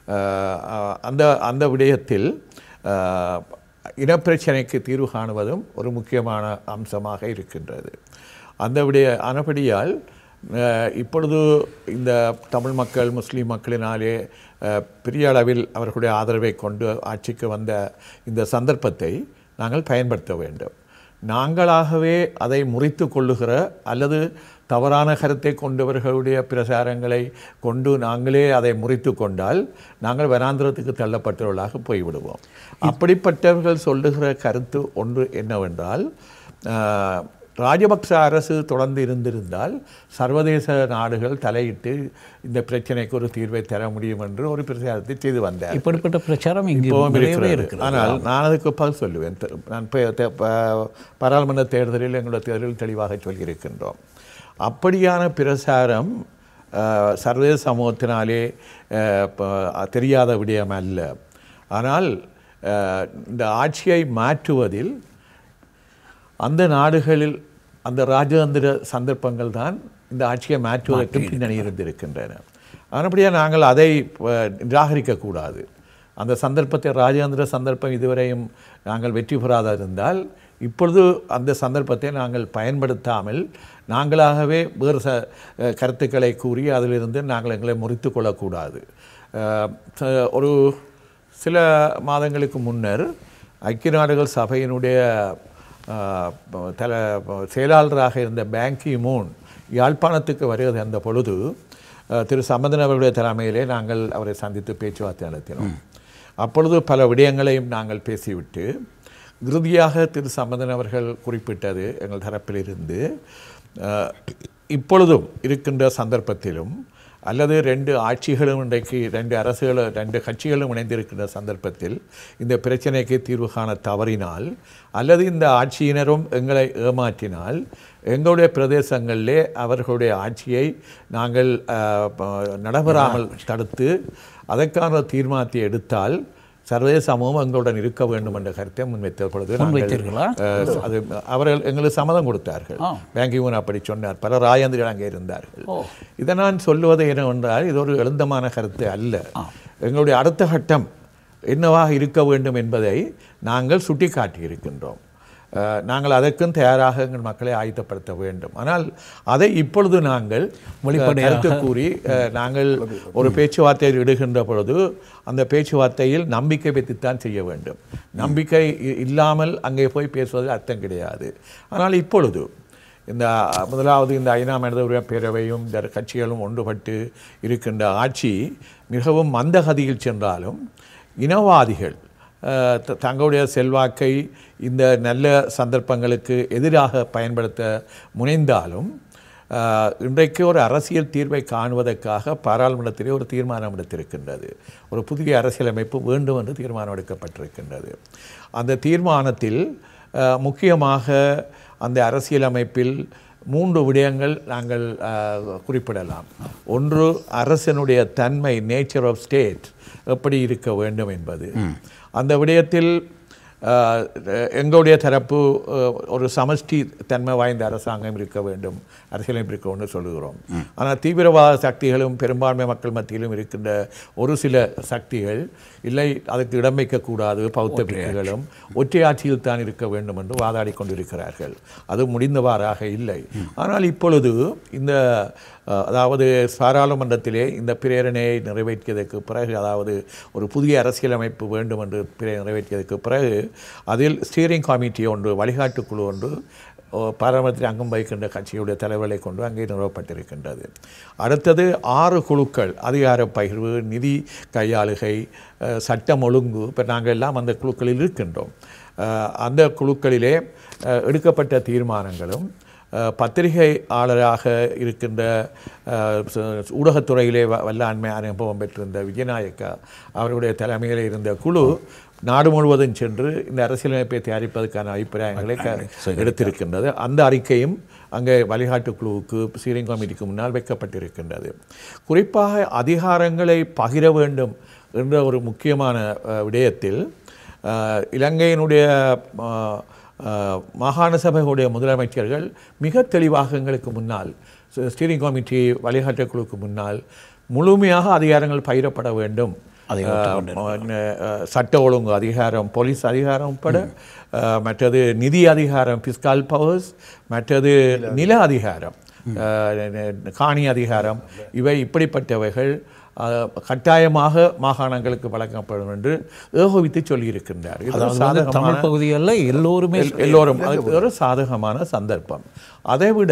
அஹ் அந்த அந்த விடயத்தில் அஹ், இனப்பிரச்சனைக்கு தீர்வு காணுவதும் ஒரு முக்கியமான அம்சமாக இருக்கின்றது அந்த விடய ஆனபடியால் அஹ், இப்பொழுது இந்த தமிழ் மக்கள் முஸ்லீம் மக்களினாலே அஹ், பெரிய அளவில் அவர்களுடைய ஆதரவை கொண்டு ஆட்சிக்கு வந்த இந்த சந்தர்ப்பத்தை நாங்கள் பயன்படுத்த வேண்டும் நாங்களாகவே அதை முறித்து கொள்ளுகிற அல்லது தவறான கருத்தை கொண்டவர்களுடைய பிரசாரங்களை கொண்டு நாங்களே அதை முறித்து கொண்டால் நாங்கள் வனாந்திரத்துக்கு தள்ளப்பட்டவர்களாக போய்விடுவோம் அப்படிப்பட்டவர்கள் சொல்லுகிற கருத்து ஒன்று என்னவென்றால் ஆஹ், ராஜபக்ச அரசு தொடர்ந்து இருந்திருந்தால் சர்வதேச நாடுகள் தலையிட்டு இந்த பிரச்சனைக்கு ஒரு தீர்வை தர முடியும் என்று ஒரு பிரச்சாரத்தை செய்து வந்தார் இப்படிப்பட்ட பிரச்சாரம் இங்கு இப்போவும் நிறையவே இருக்கிறது. இருக்கிறது ஆனால் நான் அதுக்கு பதில் சொல்லுவேன் தெ- நான் பே- தெ- ப- பாராளுமன்ற தேர்தலில் எங்களுடைய தேர்தலில் தெளிவாக சொல்லியிருக்கின்றோம் அப்படியான பிரசாரம் அஹ், சர்வதேச சமூகத்தினாலே அஹ், ப- தெரியாத விடயம் அல்ல ஆனால் அஹ், இந்த ஆட்சியை மாற்றுவதில் அந்த நாடுகளில் அந்த ராஜதந்திர சந்தர்ப்பங்கள் தான் இந்த ஆட்சியை மாற்றுவதற்கு பின்னணி இருந்திருக்கின்றன ஆனபடியாக நாங்கள் அதை அஹ், நிராகரிக்கக்கூடாது அந்த சந்தர்ப்பத்தை ராஜதந்திர சந்தர்ப்பம் இதுவரையும் நாங்கள் வெற்றி பெறாத இருந்தால் இப்பொழுது அந்த சந்தர்ப்பத்தை நாங்கள் பயன்படுத்தாமல் நாங்களாகவே வேறு ச அஹ், கருத்துக்களை கூறி அதிலிருந்து நாங்கள் எங்களை முறித்து கொள்ளக்கூடாது அஹ், ச- ஒரு சில மாதங்களுக்கு முன்னர் ஐக்கிய நாடுகள் சபையினுடைய ஆஹ், ப- தல ப- செயலாளராக இருந்த பேங்கி மூன் யாழ்ப்பாணத்துக்கு வருகிறது அந்த பொழுது ஆஹ், திரு சம்பந்தன் அவர்களுடைய தலைமையிலே நாங்கள் அவரை சந்தித்து பேச்சுவார்த்தை நடத்தினோம் அப்பொழுது பல விடயங்களையும் நாங்கள் பேசிவிட்டு இறுதியாக திரு சம்பந்தன் அவர்கள் குறிப்பிட்டது எங்கள் தரப்பிலிருந்து ஆஹ், இப்பொழுதும் இருக்கின்ற சந்தர்ப்பத்திலும் அல்லது ரெண்டு ஆட்சிகளும் இன்றைக்கு ரெண்டு அரசுகளும் ரெண்டு கட்சிகளும் இணைந்திருக்கின்ற சந்தர்ப்பத்தில் இந்த பிரச்சனைக்கு தீர்வு காண தவறினால் அல்லது இந்த ஆட்சியினரும் எங்களை ஏமாற்றினால் எங்களுடைய பிரதேசங்களிலே அவர்களுடைய ஆட்சியை நாங்கள் ஆஹ், ப- நடைபெறாமல் தடுத்து அதற்கான தீர்மானத்தை எடுத்தால் சர்வதேச சமூகம் எங்களுடன் இருக்க வேண்டும் என்ற கருத்தை முன்வைத்த பொழுது நாங்கள், முன்வைத்தீர்களா? அஹ், அது அவர்கள் எங்களுக்கு சம்மதம் கொடுத்தார்கள் ஆ. பேங்கிங் அப்படி சொன்னார் பல ராயந்திரர்கள் அங்கே இருந்தார்கள் இதை நான் சொல்லுவது என்னவென்றால் இது ஒரு எழுந்தமான கருத்து அல்ல எங்களுடைய அடுத்த கட்டம் என்னவாக இருக்க வேண்டும் என்பதை நாங்கள் சுட்டி காட்டியிருக்கின்றோம் அஹ், நாங்கள் அதற்கும் தயாராக எங்கள் மக்களை ஆயத்தப்படுத்த வேண்டும் ஆனால் அதை இப்பொழுது நாங்கள் வெளிப்படையாக கருத்து கூறி அஹ், நாங்கள் ஒரு பேச்சுவார்த்தையில் இடுகின்ற பொழுது அந்த பேச்சுவார்த்தையில் நம்பிக்கை வைத்துத்தான் செய்ய வேண்டும் நம்பிக்கை இ- இல்லாமல் அங்கே போய் பேசுவது அர்த்தம் கிடையாது ஆனால் இப்பொழுது இந்த முதலாவது இந்த ஐநா மனித உரிமை பேரவையும் இந்த கட்சிகளும் ஒன்றுபட்டு இருக்கின்ற ஆட்சி மிகவும் மந்தகதியில் சென்றாலும் இனவாதிகள் அஹ், த- தங்களுடைய செல்வாக்கை இந்த நல்ல சந்தர்ப்பங்களுக்கு எதிராக பயன்படுத்த முனைந்தாலும் அஹ், இன்றைக்கு ஒரு அரசியல் தீர்வை காணுவதற்காக பாராளுமன்றத்திலே ஒரு தீர்மானம் எடுத்திருக்கின்றது ஒரு புதிய அரசியலமைப்பு வேண்டும் என்று தீர்மானம் எடுக்கப்பட்டிருக்கின்றது அந்த தீர்மானத்தில் அஹ், முக்கியமாக அந்த அரசியலமைப்பில் மூன்று விடயங்கள் நாங்கள் அஹ், குறிப்பிடலாம் ஒன்று அரசனுடைய தன்மை நேச்சர் ஆஃப் ஸ்டேட் எப்படி இருக்க வேண்டும் என்பது அந்த விடயத்தில் அஹ், எங்களுடைய தரப்பு அஹ், ஒரு சமஷ்டி தன்மை வாய்ந்த அரசாங்கம் இருக்க வேண்டும் அரசியலமைப்பு இருக்க வேண்டும் சொல்லுகிறோம் ஆனால் தீவிரவாத சக்திகளும் பெரும்பான்மை மக்கள் மத்தியிலும் இருக்கின்ற ஒரு சில சக்திகள் இல்லை அதுக்கு இடம் வைக்கக்கூடாது பௌத்த பிக்குகளும் ஒற்றையாட்சியில் தான் இருக்க வேண்டும் என்று வாதாடி கொண்டிருக்கிறார்கள் அது முடிந்தவாறாக இல்லை ஆனால் இப்பொழுது இந்த அஹ், அதாவது பாராளுமன்றத்திலே இந்த பிரேரணையை நிறைவேற்றியதற்கு பிறகு அதாவது ஒரு புதிய அரசியலமைப்பு வேண்டும் என்று பிரே- நிறைவேற்றியதற்கு பிறகு அதில் ஸ்டீரிங் கமிட்டி ஒன்று வழிகாட்டு குழு ஒன்று ஓ, பாராளுமன்றத்தில் அங்கம் வகிக்கின்ற கட்சியுடைய தலைவர்களை கொண்டு அங்கே நிறுவப்பட்டிருக்கின்றது அடுத்தது ஆறு குழுக்கள் அதிகார பகிர்வு நிதி கையாளுகை அஹ், சட்டம் ஒழுங்கு இப்போ நாங்கள் எல்லாம் அந்த குழுக்களில் இருக்கின்றோம் அஹ், அந்த குழுக்களிலே அஹ், எடுக்கப்பட்ட தீர்மானங்களும் அஹ், பத்திரிகையாளராக இருக்கின்ற அஹ், ச- ஊடகத்துறையிலே வ- வல்லாண்மை அனுபவம் பெற்றிருந்த விஜயநாயக்கா அவருடைய தலைமையில் இருந்த குழு நாடு முழுவதும் சென்று இந்த அரசியலமைப்பை தயாரிப்பதற்கான அபிப்பிராயங்களை க- எடுத்திருக்கின்றது அந்த அறிக்கையும் அங்கே வழிகாட்டு குழுவுக்கு சீரிங் கமிட்டிக்கு முன்னால் வைக்கப்பட்டிருக்கின்றது குறிப்பாக அதிகாரங்களை பகிர வேண்டும் என்ற ஒரு முக்கியமான அஹ், விடயத்தில் அஹ், இலங்கையினுடைய அஹ், அஹ், மாகாண சபைகளுடைய முதலமைச்சர்கள் மிக தெளிவாக எங்களுக்கு முன்னால் ஸ்டீ- ஸ்டீரிங் கமிட்டி வழிகாட்டு குழுவுக்கு முன்னால் முழுமையாக அதிகாரங்கள் பகிரப்பட வேண்டும் அதை அஹ், அஹ், சட்ட ஒழுங்கு அதிகாரம் போலீஸ் அதிகாரம் உட்பட அஹ், மற்றது நிதி அதிகாரம் பிஸ்கால் பவர்ஸ் மற்றது நில அதிகாரம் அஹ், காணி அதிகாரம் இவை இப்படிப்பட்டவைகள் அஹ், கட்டாயமாக மாகாணங்களுக்கு வழங்கப்படும் என்று ஏகோபித்து சொல்லியிருக்கின்றார் இது ஒரு அதாவது வந்து சாதகமான- தமிழ் பகுதிகளில் எல்லோருமே எல்- எல்லோரும் அது ஒரு சாதகமான சந்தர்ப்பம் அதைவிட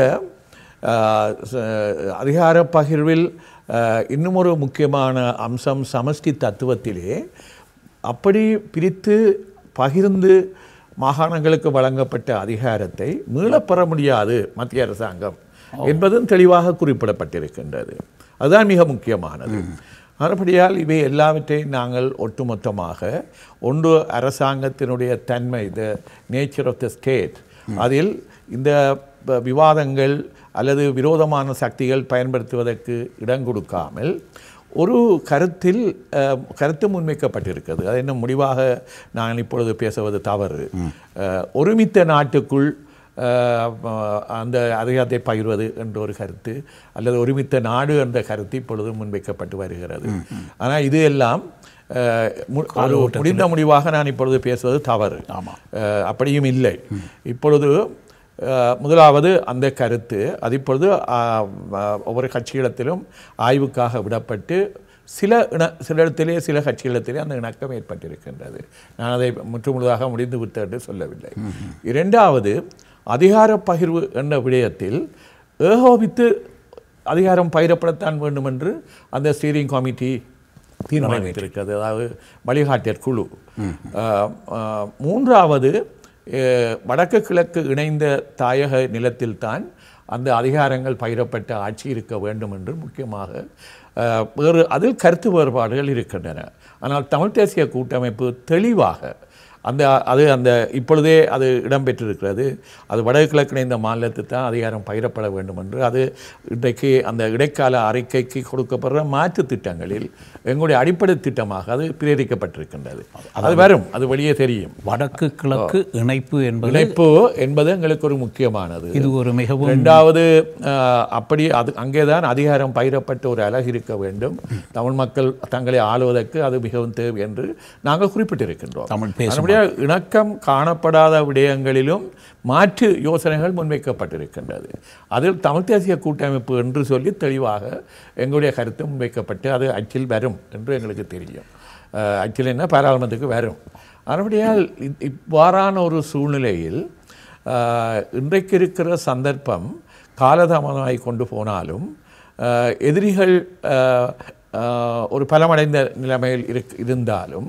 ஆஹ், ச- அதிகார பகிர்வில் ஆஹ், இன்னும் ஒரு முக்கியமான அம்சம் சமஷ்டி தத்துவத்திலே அப்படி பிரித்து பகிர்ந்து மாகாணங்களுக்கு வழங்கப்பட்ட அதிகாரத்தை மீளப் பெற முடியாது மத்திய அரசாங்கம் என்பதும் தெளிவாக குறிப்பிடப்பட்டிருக்கின்றது அதுதான் மிக முக்கியமானது மறுபடியால் இவை எல்லாவற்றையும் நாங்கள் ஒட்டுமொத்தமாக ஒன்று அரசாங்கத்தினுடைய தன்மை the nature of the state அதில் இந்த ப- விவாதங்கள் அல்லது விரோதமான சக்திகள் பயன்படுத்துவதற்கு இடம் கொடுக்காமல் ஒரு கருத்தில் அஹ், கருத்து முன்வைக்கப்பட்டிருக்கிறது அது என்ன முடிவாக நான் இப்பொழுது பேசுவது தவறு அஹ், ஒருமித்த நாட்டுக்குள் அஹ், அந்த அதிகாரத்தை பகிர்வது என்ற ஒரு கருத்து அல்லது ஒருமித்த நாடு என்ற கருத்து இப்பொழுது முன்வைக்கப்பட்டு வருகிறது ஆனால் இது எல்லாம் அஹ், மு- ஒரு முடிந்த முடிவாக நான் இப்பொழுது பேசுவது தவறு அஹ், அப்படியும் இல்லை இப்பொழுது அஹ், முதலாவது அந்த கருத்து அது இப்பொழுது ஆஹ், ஆஹ், ஒவ்வொரு கட்சியிடத்திலும் ஆய்வுக்காக விடப்பட்டு சில இண சில இடத்திலே சில கட்சிகளிடத்திலே அந்த இணக்கம் ஏற்பட்டிருக்கின்றது நான் அதை முற்றுமுழுதாக முடிந்து விட்டு என்று சொல்லவில்லை இரண்டாவது அதிகார பகிர்வு என்ற விடயத்தில் ஏகோபித்து அதிகாரம் பகிரப்படத்தான் வேண்டும் என்று அந்த ஸ்டீரிங் கமிட்டி தீர்மானித்திருக்கிறது அதாவது வழிகாட்டியர் குழு ஆஹ், ஆஹ், மூன்றாவது அஹ், வடக்கு கிழக்கு இணைந்த தாயக நிலத்தில்தான் அந்த அதிகாரங்கள் பகிரப்பட்ட ஆட்சி இருக்க வேண்டும் என்று முக்கியமாக அஹ், வேறு அதில் கருத்து வேறுபாடுகள் இருக்கின்றன ஆனால் தமிழ் தேசிய கூட்டமைப்பு தெளிவாக அந்த அது அந்த இப்பொழுதே அது இடம்பெற்றிருக்கிறது அது வடக்கு கிழக்கு இணைந்த மாநிலத்துக்கு தான் அதிகாரம் பகிரப்பட வேண்டும் என்று அது இன்றைக்கு அந்த இடைக்கால அறிக்கைக்கு கொடுக்கப்படுற மாற்று திட்டங்களில் எங்களுடைய அடிப்படை திட்டமாக அது பிரேரிக்கப்பட்டிருக்கின்றது அது வரும் அது வெளியே தெரியும் வடக்கு கிழக்கு இணைப்பு என்பது இணைப்பு என்பது எங்களுக்கு ஒரு முக்கியமானது இது ஒரு மிகவும் ரெண்டாவது அஹ், அப்படி அது அங்கேதான் அதிகாரம் பகிரப்பட்ட ஒரு அழகு இருக்க வேண்டும் தமிழ் மக்கள் தங்களை ஆளுவதற்கு அது மிகவும் தேவை என்று நாங்கள் குறிப்பிட்டிருக்கின்றோம் தமிழ் பேசும் அதனுடைய இணக்கம் காணப்படாத விடயங்களிலும் மாற்று யோசனைகள் முன்வைக்கப்பட்டிருக்கின்றது அதில் தமிழ் தேசிய கூட்டமைப்பு என்று சொல்லி தெளிவாக எங்களுடைய கருத்து முன்வைக்கப்பட்டு அது அச்சில் வரும் என்று எங்களுக்கு தெரியும் அஹ், அச்சில் என்ன பாராளுமன்றத்துக்கு வரும் அதனுடையால் இ- இவ்வாறான ஒரு சூழ்நிலையில் ஆஹ், இன்றைக்கு இருக்கிற சந்தர்ப்பம் காலதாமதமாகி கொண்டு போனாலும் ஆஹ், எதிரிகள் ஆஹ், ஆஹ், ஒரு பலமடைந்த நிலைமையில் இருக் இருந்தாலும்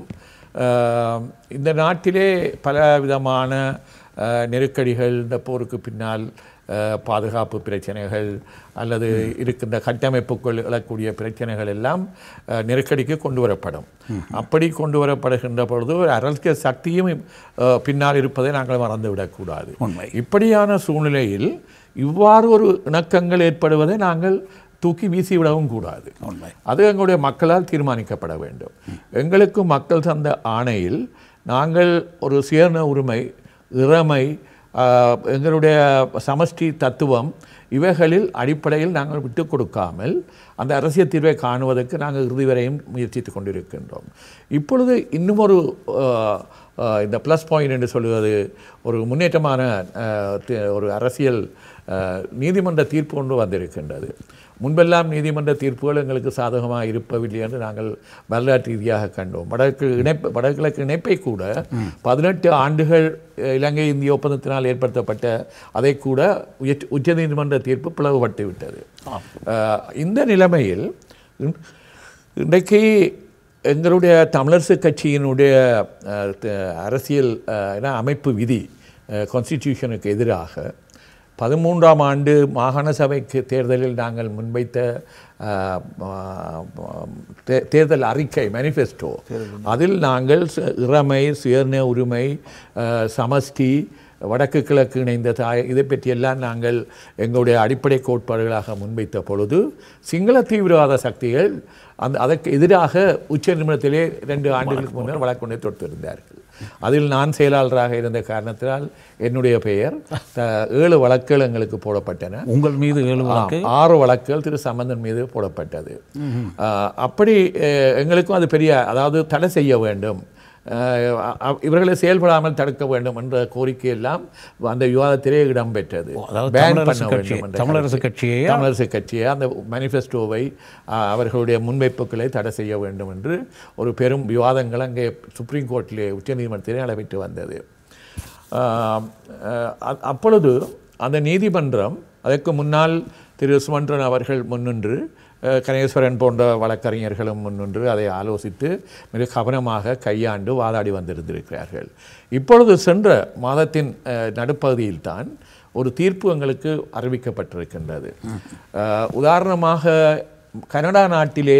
ஆஹ், இந்த நாட்டிலே பல விதமான ஆஹ், நெருக்கடிகள் இந்த போருக்கு பின்னால் ஆஹ், பாதுகாப்பு பிரச்சனைகள் அல்லது இருக்கின்ற கட்டமைப்புக்குள் எழக்கூடிய பிரச்சனைகள் எல்லாம் ஆஹ், நெருக்கடிக்கு கொண்டு வரப்படும் அப்படி கொண்டு வரப்படுகின்ற பொழுது ஒரு அரசியல் சக்தியும் ஆஹ், பின்னால் இருப்பதை நாங்கள் மறந்துவிடக்கூடாது உண்மை இப்படியான சூழ்நிலையில் இவ்வாறு ஒரு இணக்கங்கள் ஏற்படுவதை நாங்கள் தூக்கி வீசிவிடவும் கூடாது உண்மை அது எங்களுடைய மக்களால் தீர்மானிக்கப்பட வேண்டும் எங்களுக்கு மக்கள் தந்த ஆணையில் நாங்கள் ஒரு சுயன உரிமை இறமை ஆஹ், எங்களுடைய சமஷ்டி தத்துவம் இவைகளில் அடிப்படையில் நாங்கள் விட்டு கொடுக்காமல் அந்த அரசியல் தீர்வை காணுவதற்கு நாங்கள் இறுதி வரையும் முயற்சித்து கொண்டிருக்கின்றோம் இப்பொழுது இன்னும் ஒரு ஆஹ், ஆஹ், இந்த ப்ளஸ் பாயிண்ட் என்று சொல்லுவது ஒரு முன்னேற்றமான ஆஹ், தி- ஒரு அரசியல் ஆஹ், நீதிமன்ற தீர்ப்பு ஒன்று வந்திருக்கின்றது முன்பெல்லாம் நீதிமன்ற தீர்ப்புகள் எங்களுக்கு சாதகமாக இருப்பவில்லை என்று நாங்கள் வரலாற்று ரீதியாக கண்டோம் வடக்கு இணைப்பு வடகிழக்கு இணைப்பை கூட பதினெட்டு ஆண்டுகள் அஹ், இலங்கை இந்திய ஒப்பந்தத்தினால் ஏற்படுத்தப்பட்ட அதை கூட உயர்ச்- உச்சநீதிமன்ற தீர்ப்பு பிளவுபட்டு விட்டது அஹ், இந்த நிலைமையில் இன்- இன்றைக்கு எங்களுடைய தமிழரசு கட்சியினுடைய அஹ், த- அரசியல் அஹ், என்ன அமைப்பு விதி கான்ஸ்டிடியூஷனுக்கு எதிராக பதிமூன்றாம் ஆண்டு மாகாண சபைக்கு தேர்தலில் நாங்கள் முன்வைத்த அஹ், அஹ், தே- தேர்தல் அறிக்கை மேனிஃபெஸ்டோ அதில் நாங்கள் சு- இறமை சுயந உரிமை அஹ், சமஷ்டி வடக்கு கிழக்கு இணைந்த தாய் இதை பற்றியெல்லாம் நாங்கள் எங்களுடைய அடிப்படை கோட்பாடுகளாக முன்வைத்த பொழுது சிங்கள தீவிரவாத சக்திகள் அந்த அதற்கு எதிராக உச்சநீதிமன்றத்திலே ரெண்டு ஆண்டுகளுக்கு முன்னர் வழக்கொண்டை தொடுத்திருந்தார்கள் அதில் நான் செயலாளராக இருந்த காரணத்தினால் என்னுடைய பெயர் த- ஏழு வழக்குகள் எங்களுக்கு போடப்பட்டன உங்கள் மீது ஏழு வழக்கு ஆ, ஆறு வழக்குகள் திரு சம்பந்தன் மீது போடப்பட்டது ஆ, அப்படி அஹ், எங்களுக்கும் அது பெரிய அதாவது தடை செய்ய வேண்டும் அஹ், அ- இவர்களை செயல்படாமல் தடுக்க வேண்டும் என்ற கோரிக்கை எல்லாம் அந்த விவாதத்திலே இடம்பெற்றது அதாவது Ban தமிழரசு பண்ண கட்சி- வேண்டும் என்ற தமிழரசு கருத்து. கட்சியை தமிழரசு கட்சியை அந்த மேனிஃபெஸ்டோவை அஹ், அவர்களுடைய முன்வைப்புகளை தடை செய்ய வேண்டும் என்று ஒரு பெரும் விவாதங்கள் அங்கே சுப்ரீம் கோர்ட்டிலே உச்சநீதிமன்றத்திலே நடைபெற்று வந்தது ஆஹ், அஹ், அ- அப்பொழுது அந்த நீதிமன்றம் அதற்கு முன்னால் திரு சுமன்றன் அவர்கள் முன்னின்று அஹ், கணேஸ்வரன் போன்ற வழக்கறிஞர்களும் முன்னின்று அதை ஆலோசித்து மிக கவனமாக கையாண்டு வாதாடி வந்திருந்திருக்கிறார்கள் இப்பொழுது சென்ற மாதத்தின் அஹ், நடுப்பகுதியில்தான் ஒரு தீர்ப்பு எங்களுக்கு அறிவிக்கப்பட்டிருக்கின்றது அஹ், உதாரணமாக கனடா நாட்டிலே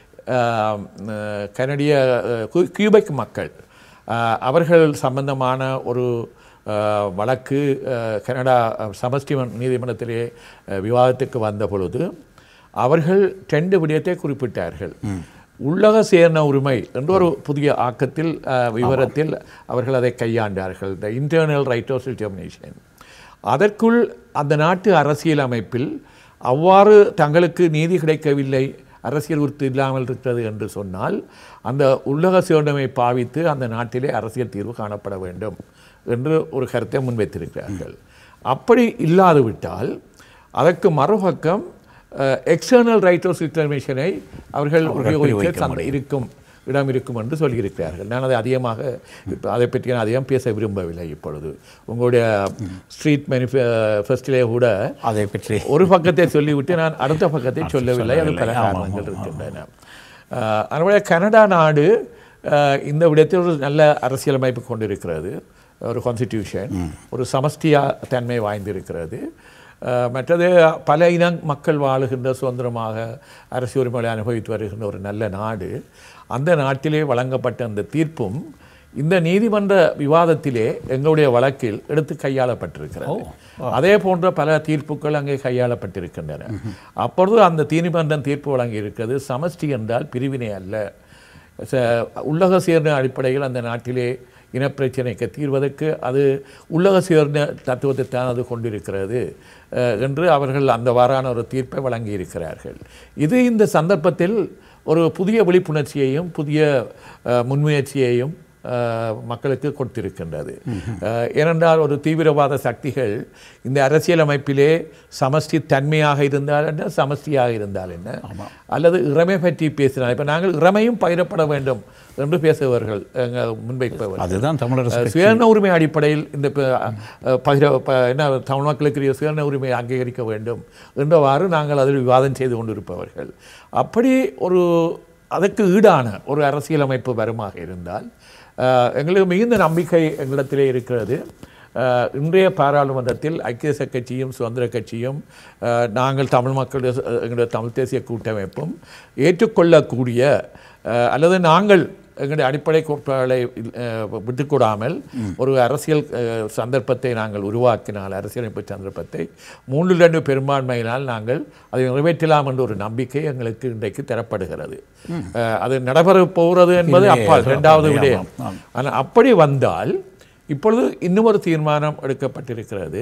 அஹ், அஹ், கனடிய அஹ், கியூ- கியூபெக் மக்கள் அஹ், அவர்கள் சம்பந்தமான ஒரு அஹ், வழக்கு அஹ், கனடா அஹ், சமஷ்டி மன்- நீதிமன்றத்திலே அஹ், விவாதத்துக்கு வந்த பொழுது அவர்கள் ரெண்டு விடயத்தை குறிப்பிட்டார்கள் உள்ளக சேர்ண உரிமை என்ற ஒரு புதிய ஆக்கத்தில் அஹ், விவரத்தில் அவர்கள் அதை கையாண்டார்கள் the internal right of determination அதற்குள் அந்த நாட்டு அரசியல் அமைப்பில் அவ்வாறு தங்களுக்கு நீதி கிடைக்கவில்லை அரசியல் உறுத்து இல்லாமல் இருக்கிறது என்று சொன்னால் அந்த உள்ளக சுதந்திரமை பாவித்து அந்த நாட்டிலே அரசியல் தீர்வு காணப்பட வேண்டும் என்று ஒரு கருத்தை முன்வைத்திருக்கிறார்கள் அப்படி இல்லாது விட்டால் அதற்கு மறுபக்கம் எக்ஸ்டர்னல் ரைட் ஆஃப் டிட்டர்மினேஷனை அவர்கள் உபயோகிக்க சந்த- இருக்கும் இடம் இருக்கும் என்று சொல்லியிருக்கிறார்கள் நான் அதை அதிகமாக இப்போ அதை பற்றி நான் அதிகம் பேச விரும்பவில்லை இப்பொழுது உங்களுடைய ஸ்ட்ரீட் மேனிஃபெஸ்டிலே கூட அதை பற்றி ஒரு பக்கத்தை சொல்லிவிட்டு நான் அடுத்த பக்கத்தை சொல்லவில்லை அது பல காரணங்கள் இருக்கின்றன அஹ், அதனுடைய கனடா நாடு அஹ், இந்த விடத்தில் ஒரு நல்ல அரசியலமைப்பு கொண்டிருக்கிறது ஒரு கான்ஸ்டிடியூஷன் ஒரு சமஷ்டியா தன்மை வாய்ந்திருக்கிறது அஹ், மற்றது பல இன மக்கள் வாழுகின்ற சுதந்திரமாக அரசியல் உரிமைகளை அனுபவித்து வருகின்ற ஒரு நல்ல நாடு அந்த நாட்டிலே வழங்கப்பட்ட அந்த தீர்ப்பும் இந்த நீதிமன்ற விவாதத்திலே எங்களுடைய வழக்கில் எடுத்து கையாளப்பட்டிருக்கிறது அதே போன்ற பல தீர்ப்புகள் அங்கே கையாளப்பட்டிருக்கின்றன அப்பொழுது அந்த நீதிமன்றம் தீர்ப்பு வழங்கி இருக்கிறது சமஷ்டி என்றால் பிரிவினை அல்ல ச- உள்ளக சேர்ந்த அடிப்படையில் அந்த நாட்டிலே இனப்பிரச்சனைக்கு தீர்வதற்கு அது உள்ளக சேர்ந்த தத்துவத்தை தான் அது கொண்டிருக்கிறது அஹ், என்று அவர்கள் அந்த வாரான ஒரு தீர்ப்பை வழங்கி இருக்கிறார்கள் இது இந்த சந்தர்ப்பத்தில் ஒரு புதிய விழிப்புணர்ச்சியையும் புதிய அஹ், முன்முயற்சியையும் அஹ், மக்களுக்கு கொடுத்திருக்கின்றது அஹ், ஏனென்றால் ஒரு தீவிரவாத சக்திகள் இந்த அரசியலமைப்பிலே சமஷ்டி தன்மையாக இருந்தால் என்ன சமஷ்டியாக இருந்தால் என்ன அல்லது இறமை பற்றி பேசினால் இப்போ நாங்கள் இறமையும் பகிரப்பட வேண்டும் என்று பேசுபவர்கள் எங்கள் முன்வைப்பவர்கள் அதுதான் தமிழரசு அஹ், சுயநல உரிமை அடிப்படையில் இந்த ப- அஹ், பகிர ப- என்ன தமிழ் மக்களுக்கு சுயநல உரிமை அங்கீகரிக்க வேண்டும் என்றவாறு நாங்கள் அதில் விவாதம் செய்து கொண்டிருப்பவர்கள் அப்படி ஒரு அதற்கு ஈடான ஒரு அரசியலமைப்பு வருமாக இருந்தால் அஹ், எங்களுக்கு மிகுந்த நம்பிக்கை எங்களிடத்திலே இருக்கிறது அஹ், இன்றைய பாராளுமன்றத்தில் ஐக்கிய தேசிய கட்சியும் சுதந்திர கட்சியும் அஹ், நாங்கள் தமிழ் மக்களுடைய ச- எங்களுடைய தமிழ் தேசிய கூட்டமைப்பும் ஏற்றுக்கொள்ளக்கூடிய அஹ், அல்லது நாங்கள் எங்களுடைய அடிப்படை கோட்பாடுகளை அஹ், விட்டுக்கூடாமல் ஒரு அரசியல் அஹ், சந்தர்ப்பத்தை நாங்கள் உருவாக்கினால் அரசியலமைப்பு சந்தர்ப்பத்தை மூன்று ரெண்டு பெரும்பான்மையினால் நாங்கள் அதை நிறைவேற்றலாம் என்ற ஒரு நம்பிக்கை எங்களுக்கு இன்றைக்கு தரப்படுகிறது அஹ், அது நடைபெற போகிறது என்பது இல்லையே, அப்பால் இரண்டாவது ஆமாம், விடயம் ஆமாம். ஆனால் அப்படி வந்தால் இப்பொழுது இன்னும் ஒரு தீர்மானம் எடுக்கப்பட்டிருக்கிறது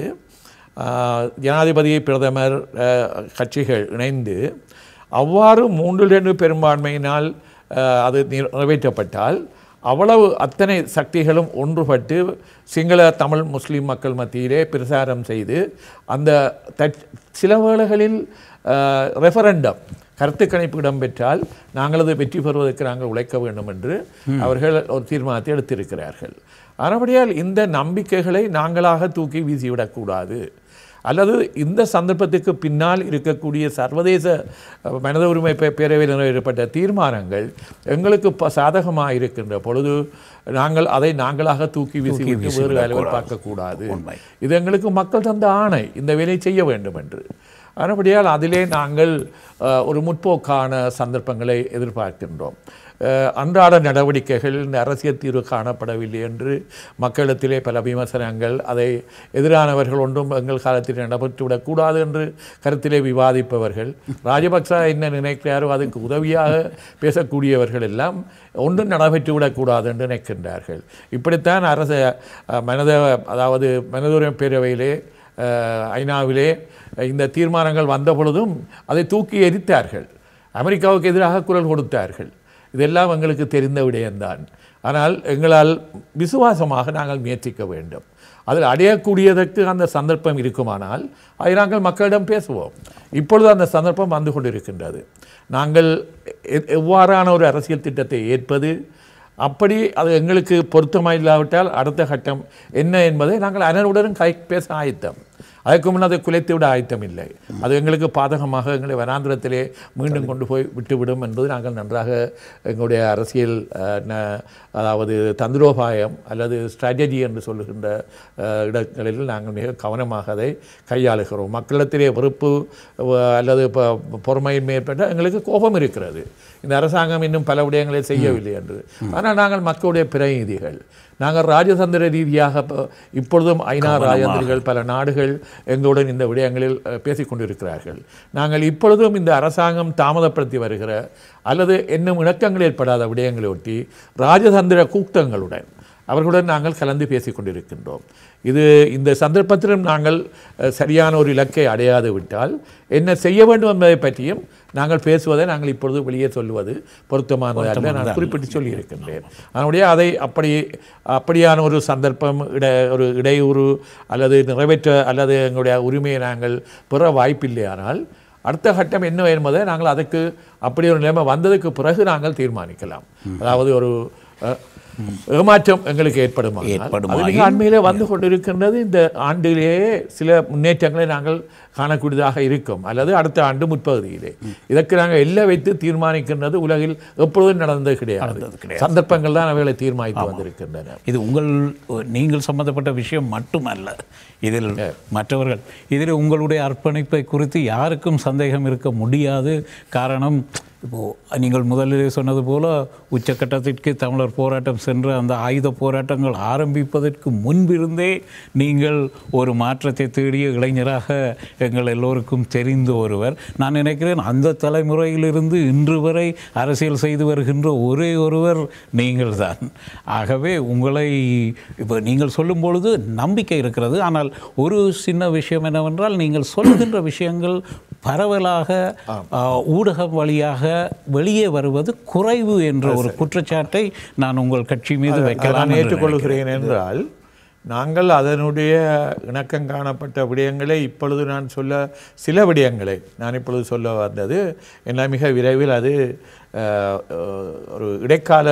ஆஹ், ஜனாதிபதி பிரதமர் ஆஹ், கட்சிகள் இணைந்து அவ்வாறு மூன்றில் ரெண்டு பெரும்பான்மையினால் ஆஹ், அது நிற- நிறைவேற்றப்பட்டால் அவ்வளவு அத்தனை சக்திகளும் ஒன்றுபட்டு சிங்கள தமிழ் முஸ்லீம் மக்கள் மத்தியிலே பிரசாரம் செய்து அந்த தட் சில வேளைகளில் ரெஃபரண்டம் கருத்து கணிப்பு இடம்பெற்றால் நாங்கள் அது வெற்றி பெறுவதற்கு நாங்கள் உழைக்க வேண்டும் என்று அவர்கள் ஒரு தீர்மானத்தை எடுத்திருக்கிறார்கள் ஆனபடியால் இந்த நம்பிக்கைகளை நாங்களாக தூக்கி வீசிவிடக்கூடாது அல்லது இந்த சந்தர்ப்பத்துக்கு பின்னால் இருக்கக்கூடிய சர்வதேச அஹ், மனித உரிமை பே- பேரவையில் நிறைவேற்றப்பட்ட தீர்மானங்கள் எங்களுக்கு ப சாதகமாக இருக்கின்ற பொழுது நாங்கள் அதை நாங்களாக தூக்கி வீசிவிட்டு வேறு வேலையில் பார்க்கக்கூடாது இது எங்களுக்கு மக்கள் தந்த ஆணை இந்த வேலையை செய்ய வேண்டும் என்று ஆனபடியால் அதிலே நாங்கள் அஹ், ஒரு முற்போக்கான சந்தர்ப்பங்களை எதிர்பார்க்கின்றோம் அஹ், அன்றாட நடவடிக்கைகள் இந்த அரசியல் தீர்வு காணப்படவில்லை என்று மக்களிடத்திலே பல விமர்சனங்கள் அதை எதிரானவர்கள் ஒன்றும் எங்கள் காலத்தில் நடைபெற்றுவிடக்கூடாது என்று கருத்திலே விவாதிப்பவர்கள் ராஜபக்ச என்ன நினைக்கிறாரோ அதுக்கு உதவியாக பேசக்கூடியவர்கள் எல்லாம் ஒன்றும் நடைபெற்றுவிடக்கூடாது என்று நினைக்கின்றார்கள் இப்படித்தான் அரசு அஹ், மனித அதாவது மனித உரிமை பேரவையிலே அஹ், ஐநாவிலே இந்த தீர்மானங்கள் வந்த பொழுதும் அதை தூக்கி எரித்தார்கள் அமெரிக்காவுக்கு எதிராக குரல் கொடுத்தார்கள் இதெல்லாம் எங்களுக்கு தெரிந்த விடயம்தான் ஆனால் எங்களால் விசுவாசமாக நாங்கள் முயற்சிக்க வேண்டும் அதில் அடையக்கூடியதற்கு அந்த சந்தர்ப்பம் இருக்குமானால் அதை நாங்கள் மக்களிடம் பேசுவோம் இப்பொழுது அந்த சந்தர்ப்பம் வந்து கொண்டிருக்கின்றது நாங்கள் எ- எவ்வாறான ஒரு அரசியல் திட்டத்தை ஏற்பது அப்படி அது எங்களுக்கு பொருத்தமாக இல்லாவிட்டால் அடுத்த கட்டம் என்ன என்பதை நாங்கள் அனைவருடனும் கை பேச ஆயத்தம் அதற்கு முன் அதை குலைத்து விட ஆயத்தம் இல்லை அது எங்களுக்கு பாதகமாக எங்களை வனாந்திரத்திலே மீண்டும் கொண்டு போய் விட்டுவிடும் என்பது நாங்கள் நன்றாக எங்களுடைய அரசியல் அஹ், ந- அதாவது தந்திரோபாயம் அல்லது ஸ்ட்ராட்டஜி என்று சொல்லுகின்ற அஹ், இடங்களில் நாங்கள் மிக கவனமாக அதை கையாளுகிறோம் மக்களிடத்திலே வெறுப்பு அஹ், அல்லது ப- பொறுமையின்மை ஏற்பட்ட எங்களுக்கு கோபம் இருக்கிறது இந்த அரசாங்கம் இன்னும் பல விடயங்களை செய்யவில்லை என்று ஆனால் நாங்கள் மக்களுடைய பிரதிநிதிகள் நாங்கள் ராஜதந்திர ரீதியாக ப- இப்பொழுதும் ஐநா ராஜதந்திரிகள் பல நாடுகள் எங்களுடன் இந்த விடயங்களில் அஹ், பேசிக் கொண்டிருக்கிறார்கள் நாங்கள் இப்பொழுதும் இந்த அரசாங்கம் தாமதப்படுத்தி வருகிற அல்லது இன்னும் இணக்கங்கள் ஏற்படாத விடயங்களை ஒட்டி ராஜதந்திர கூட்டங்களுடன் அவர்களுடன் நாங்கள் கலந்து பேசிக் கொண்டிருக்கின்றோம் இது இந்த சந்தர்ப்பத்திலும் நாங்கள் அஹ், சரியான ஒரு இலக்கை அடையாது விட்டால் என்ன செய்ய வேண்டும் என்பதை பற்றியும் நாங்கள் பேசுவதை நாங்கள் இப்பொழுது வெளியே சொல்லுவது பொருத்தமானது அல்ல நான் குறிப்பிட்டு சொல்லியிருக்கின்றேன் அதனுடைய அதை அப்படி அப்படியான ஒரு சந்தர்ப்பம் இட ஒரு இடையூறு அல்லது நிறைவேற்ற அல்லது எங்களுடைய உரிமையை நாங்கள் பெற வாய்ப்பில்லையானால் அடுத்த கட்டம் என்ன என்பதை நாங்கள் அதுக்கு அப்படி ஒரு நிலைமை வந்ததுக்கு பிறகு நாங்கள் தீர்மானிக்கலாம் அதாவது ஒரு அஹ், ஏமாற்றம் எங்களுக்கு ஏற்படும் அது மிக அண்மையிலே வந்து கொண்டிருக்கின்றது இந்த ஆண்டிலேயே சில முன்னேற்றங்களை நாங்கள் காணக்கூடியதாக இருக்கும் அல்லது அடுத்த ஆண்டு முற்பகுதியிலே இதற்கு நாங்கள் எல்லை வைத்து தீர்மானிக்கின்றது உலகில் எப்பொழுதும் நடந்தது கிடையாது சந்தர்ப்பங்கள் தான் அவைகளை தீர்மானித்து வந்திருக்கின்றன இது உங்கள் நீங்கள் சம்பந்தப்பட்ட விஷயம் மட்டுமல்ல இதில் மற்றவர்கள் இதில் உங்களுடைய அர்ப்பணிப்பை குறித்து யாருக்கும் சந்தேகம் இருக்க முடியாது காரணம் இப்போது நீங்கள் முதலிலே சொன்னது போல உச்சக்கட்டத்திற்கு தமிழர் போராட்டம் சென்று அந்த ஆயுத போராட்டங்கள் ஆரம்பிப்பதற்கு முன்பிருந்தே நீங்கள் ஒரு மாற்றத்தை தேடிய இளைஞராக எங்கள் எல்லோருக்கும் தெரிந்த ஒருவர் நான் நினைக்கிறேன் அந்த தலைமுறையிலிருந்து இன்று வரை அரசியல் செய்து வருகின்ற ஒரே ஒருவர் நீங்கள் தான் ஆகவே உங்களை இப்போ நீங்கள் சொல்லும் பொழுது நம்பிக்கை இருக்கிறது ஆனால் ஒரு சின்ன விஷயம் என்னவென்றால் நீங்கள் சொல்லுகின்ற விஷயங்கள் பரவலாக ஆ, ஊடகம் வழியாக வெளியே வருவது குறைவு என்ற ஒரு குற்றச்சாட்டை நான் உங்கள் கட்சி மீது வைக்கலாம் நான் என்று ஏற்றுக்கொள்கிறேன் என்றால் நாங்கள் அதனுடைய இணக்கம் காணப்பட்ட விடயங்களை இப்பொழுது நான் சொல்ல சில விடயங்களை நான் இப்பொழுது சொல்ல வந்தது என்ன மிக விரைவில் அது அஹ், அஹ், ஒரு இடைக்கால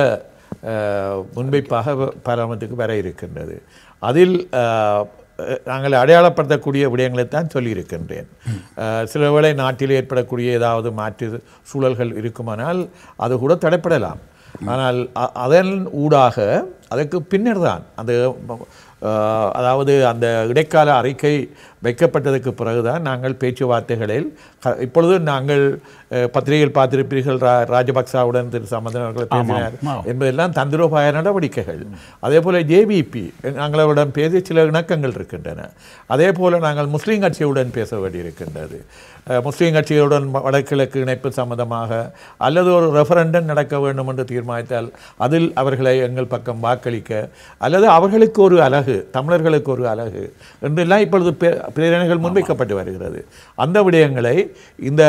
அஹ், முன்வைப்பாக பாராமத்துக்கு வர இருக்கின்றது அதில் அஹ், நாங்கள் அடையாளப்படுத்தக்கூடிய விடயங்களை தான் சொல்லியிருக்கின்றேன் அஹ், சில வேளை நாட்டில் ஏற்படக்கூடிய ஏதாவது மாற்று சூழல்கள் இருக்குமானால் அது கூட தடைப்படலாம் ஆனால் அ- அதன் ஊடாக அதற்கு பின்னர் தான் அந்த அஹ், அதாவது அந்த இடைக்கால அறிக்கை வைக்கப்பட்டதுக்கு பிறகுதான் நாங்கள் பேச்சுவார்த்தைகளில் க- இப்பொழுது நாங்கள் அஹ், பத்திரிகையில் பார்த்திருப்பீர்கள் ரா ராஜபக்சாவுடன் திரு சம்பந்தன் அவர்கள் பேசினார் ஆமாம். என்பதெல்லாம் தந்திரோபாய நடவடிக்கைகள் அதே போல ஜேவிபி நாங்கள் அவரிடம் பேசி சில இணக்கங்கள் இருக்கின்றன அதே போல நாங்கள் முஸ்லீம் கட்சியுடன் பேச வேண்டியிருக்கின்றது அஹ், முஸ்லீம் கட்சியுடன் வ- வடகிழக்கு இணைப்பு சம்பந்தமாக அல்லது ஒரு ரெஃபரண்டம் நடக்க வேண்டும் என்று தீர்மானித்தால் அதில் அவர்களை எங்கள் பக்கம் வாக்களிக்க அல்லது அவர்களுக்கு ஒரு அழகு தமிழர்களுக்கு ஒரு அழகு என்றெல்லாம் இப்பொழுது பே- பிரேரணைகள் முன்வைக்கப்பட்டு வருகிறது அந்த விடயங்களை இந்த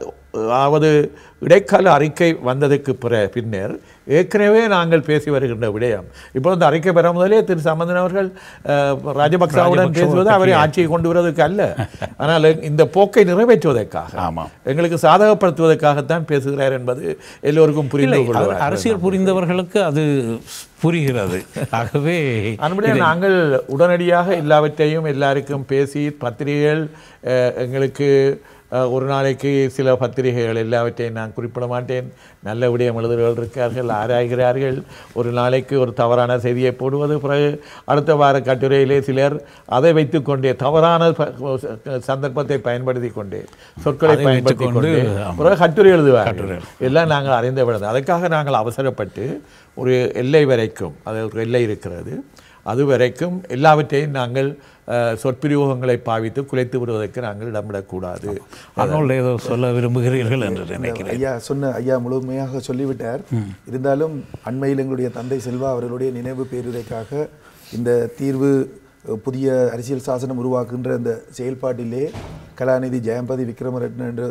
அதாவது இடைக்கால அறிக்கை வந்ததுக்கு பிற பின்னர் ஏற்கனவே நாங்கள் பேசி வருகின்ற விடயம் இப்போ இந்த அறிக்கை பெற முதலே திரு சம்பந்தன் அவர்கள் அஹ், ராஜபக்சாவுடன் பேசுவது அவரை ஆட்சியை கொண்டு வருவதற்கு அல்ல ஆனால் இந்த போக்கை நிறைவேற்றுவதற்காக ஆமாம். எங்களுக்கு சாதகப்படுத்துவதற்காகத்தான் பேசுகிறார் என்பது எல்லோருக்கும் புரிந்து இல்லை, கொள்வார் அரசியல் புரிந்தவர்களுக்கு அது புரிகிறது ஆகவே அன்புடைய நாங்கள் உடனடியாக எல்லாவற்றையும் எல்லாருக்கும் பேசி பத்திரிகைகள் அஹ், எங்களுக்கு அஹ், ஒரு நாளைக்கு சில பத்திரிகைகள் எல்லாவற்றையும் நான் குறிப்பிட மாட்டேன் நல்ல விடயம் எழுதுகிறவர்கள் இருக்கார்கள் ஆராய்கிறார்கள் ஒரு நாளைக்கு ஒரு தவறான செய்தியை போடுவது பிறகு அடுத்த வார கட்டுரையிலே சிலர் அதை வைத்துக்கொண்டே தவறான ப- சந்தர்ப்பத்தை பயன்படுத்தி கொண்டே சொற்களை அதை பயன்படுத்தி வைத்துக்கொண்டு, கொண்டே ஆமாம். பிறகு கட்டுரை எழுதுவார்கள் எல்லாம் நாங்கள் அறிந்த விடது அதுக்காக நாங்கள் அவசரப்பட்டு ஒரு எல்லை வரைக்கும் அது ஒரு எல்லை இருக்கிறது அது வரைக்கும் எல்லாவற்றையும் நாங்கள் அஹ், சொற்பிரயோகங்களை பாவித்து குலைத்து விடுவதற்கு நாங்கள் இடமிடக்கூடாது அதனால் ஏதோ சொல்ல விரும்புகிறீர்கள் என்று நினைக்கிறேன் ஐயா சொன்ன ஐயா முழுமையாக சொல்லிவிட்டார் இருந்தாலும் அண்மையில் எங்களுடைய தந்தை செல்வா அவர்களுடைய நினைவு பேருரைக்காக இந்த தீர்வு அஹ், புதிய அரசியல் சாசனம் உருவாக்குகின்ற இந்த செயல்பாட்டிலே கலாநிதி ஜெயம்பதி விக்ரமரட்ன என்று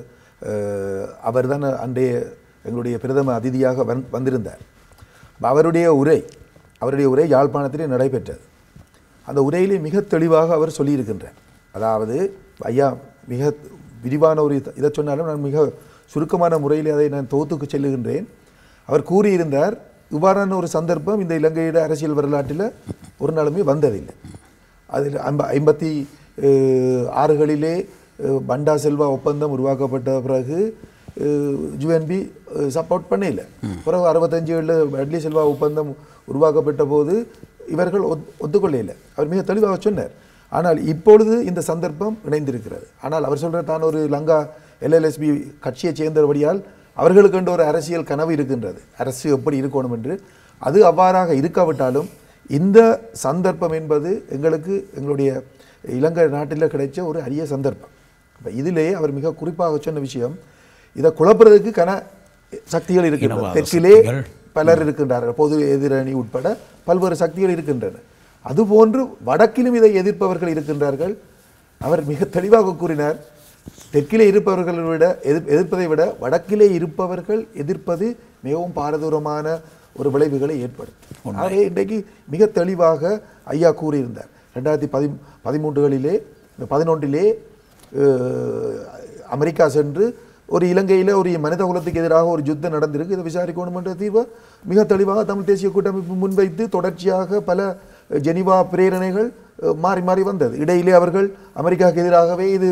அவர் தான் அன்றைய எங்களுடைய பிரதம அதிதியாக வந் வந்திருந்தார் அப்ப அவருடைய உரை அவருடைய உரை யாழ்ப்பாணத்திலே நடைபெற்றது அந்த உரையிலே மிக தெளிவாக அவர் சொல்லியிருக்கின்றார் அதாவது ஐயா மிக விரிவான ஒரு இத- இதை சொன்னாலும் நான் மிக சுருக்கமான முறையில் அதை நான் தொகுத்துக்கு செல்லுகின்றேன் அவர் கூறியிருந்தார் இவ்வாறான ஒரு சந்தர்ப்பம் இந்த இலங்கையோட அரசியல் வரலாற்றில் ஒரு நாளுமே வந்ததில்லை அதில் ஐம்ப ஐம்பத்தி அஹ், ஆறுகளிலே அஹ், பண்டா செல்வா ஒப்பந்தம் உருவாக்கப்பட்ட பிறகு ஜுஎன்பி சப்போர்ட் பண்ணல பிறகு அறுபத்தஞ்சுகளில் அட்லி செல்வா ஒப்பந்தம் உருவாக்கப்பட்ட போது இவர்கள் ஒத் ஒத்துக்கொள்ளல அவர் மிக தெளிவாக சொன்னார் ஆனால் இப்பொழுது இந்த சந்தர்ப்பம் இணைந்திருக்கிறது ஆனால் அவர் சொல்ற தான் ஒரு லங்கா எல்எல்எஸ்பி கட்சியைச் சேர்ந்தபடியால் அவர்களுக்கு என்ற ஒரு அரசியல் கனவு இருக்கின்றது அரசு எப்படி இருக்கணும் என்று அது அவ்வாறாக இருக்காவிட்டாலும் இந்த சந்தர்ப்பம் என்பது எங்களுக்கு எங்களுடைய இலங்கை நாட்டில் கிடைச்ச ஒரு அரிய சந்தர்ப்பம் அப்ப இதிலே அவர் மிக குறிப்பாக சொன்ன விஷயம் இதை குழப்புறதுக்கு கன சக்திகள் இருக்கின்றன இனவாத தெற்கிலே சக்திகள். பலர் இருக்கின்றார்கள் பொது எதிரணி உட்பட பல்வேறு சக்திகள் இருக்கின்றன அதுபோன்று வடக்கிலும் இதை எதிர்ப்பவர்கள் இருக்கின்றார்கள் அவர் மிக தெளிவாக கூறினார் தெற்கிலே இருப்பவர்களை விட எதிர் எதிர்ப்பதை விட வடக்கிலே இருப்பவர்கள் எதிர்ப்பது மிகவும் பாரதூரமான ஒரு விளைவுகளை ஏற்படுத்தும் ஆகவே இன்றைக்கு மிக தெளிவாக ஐயா கூறியிருந்தார் ரெண்டாயிரத்தி பதி பதிமூன்றுகளிலே பதினொன்றிலே அஹ், அமெரிக்கா சென்று ஒரு இலங்கையில் ஒரு மனித குலத்துக்கு எதிராக ஒரு யுத்தம் நடந்திருக்கு இதை விசாரிக்கணும் என்ற தீர்வை மிக தெளிவாக தமிழ் தேசிய கூட்டமைப்பு முன்வைத்து தொடர்ச்சியாக பல ஜெனிவா பிரேரணைகள் அஹ், மாறி மாறி வந்தது இடையிலே அவர்கள் அமெரிக்காவுக்கு எதிராகவே இது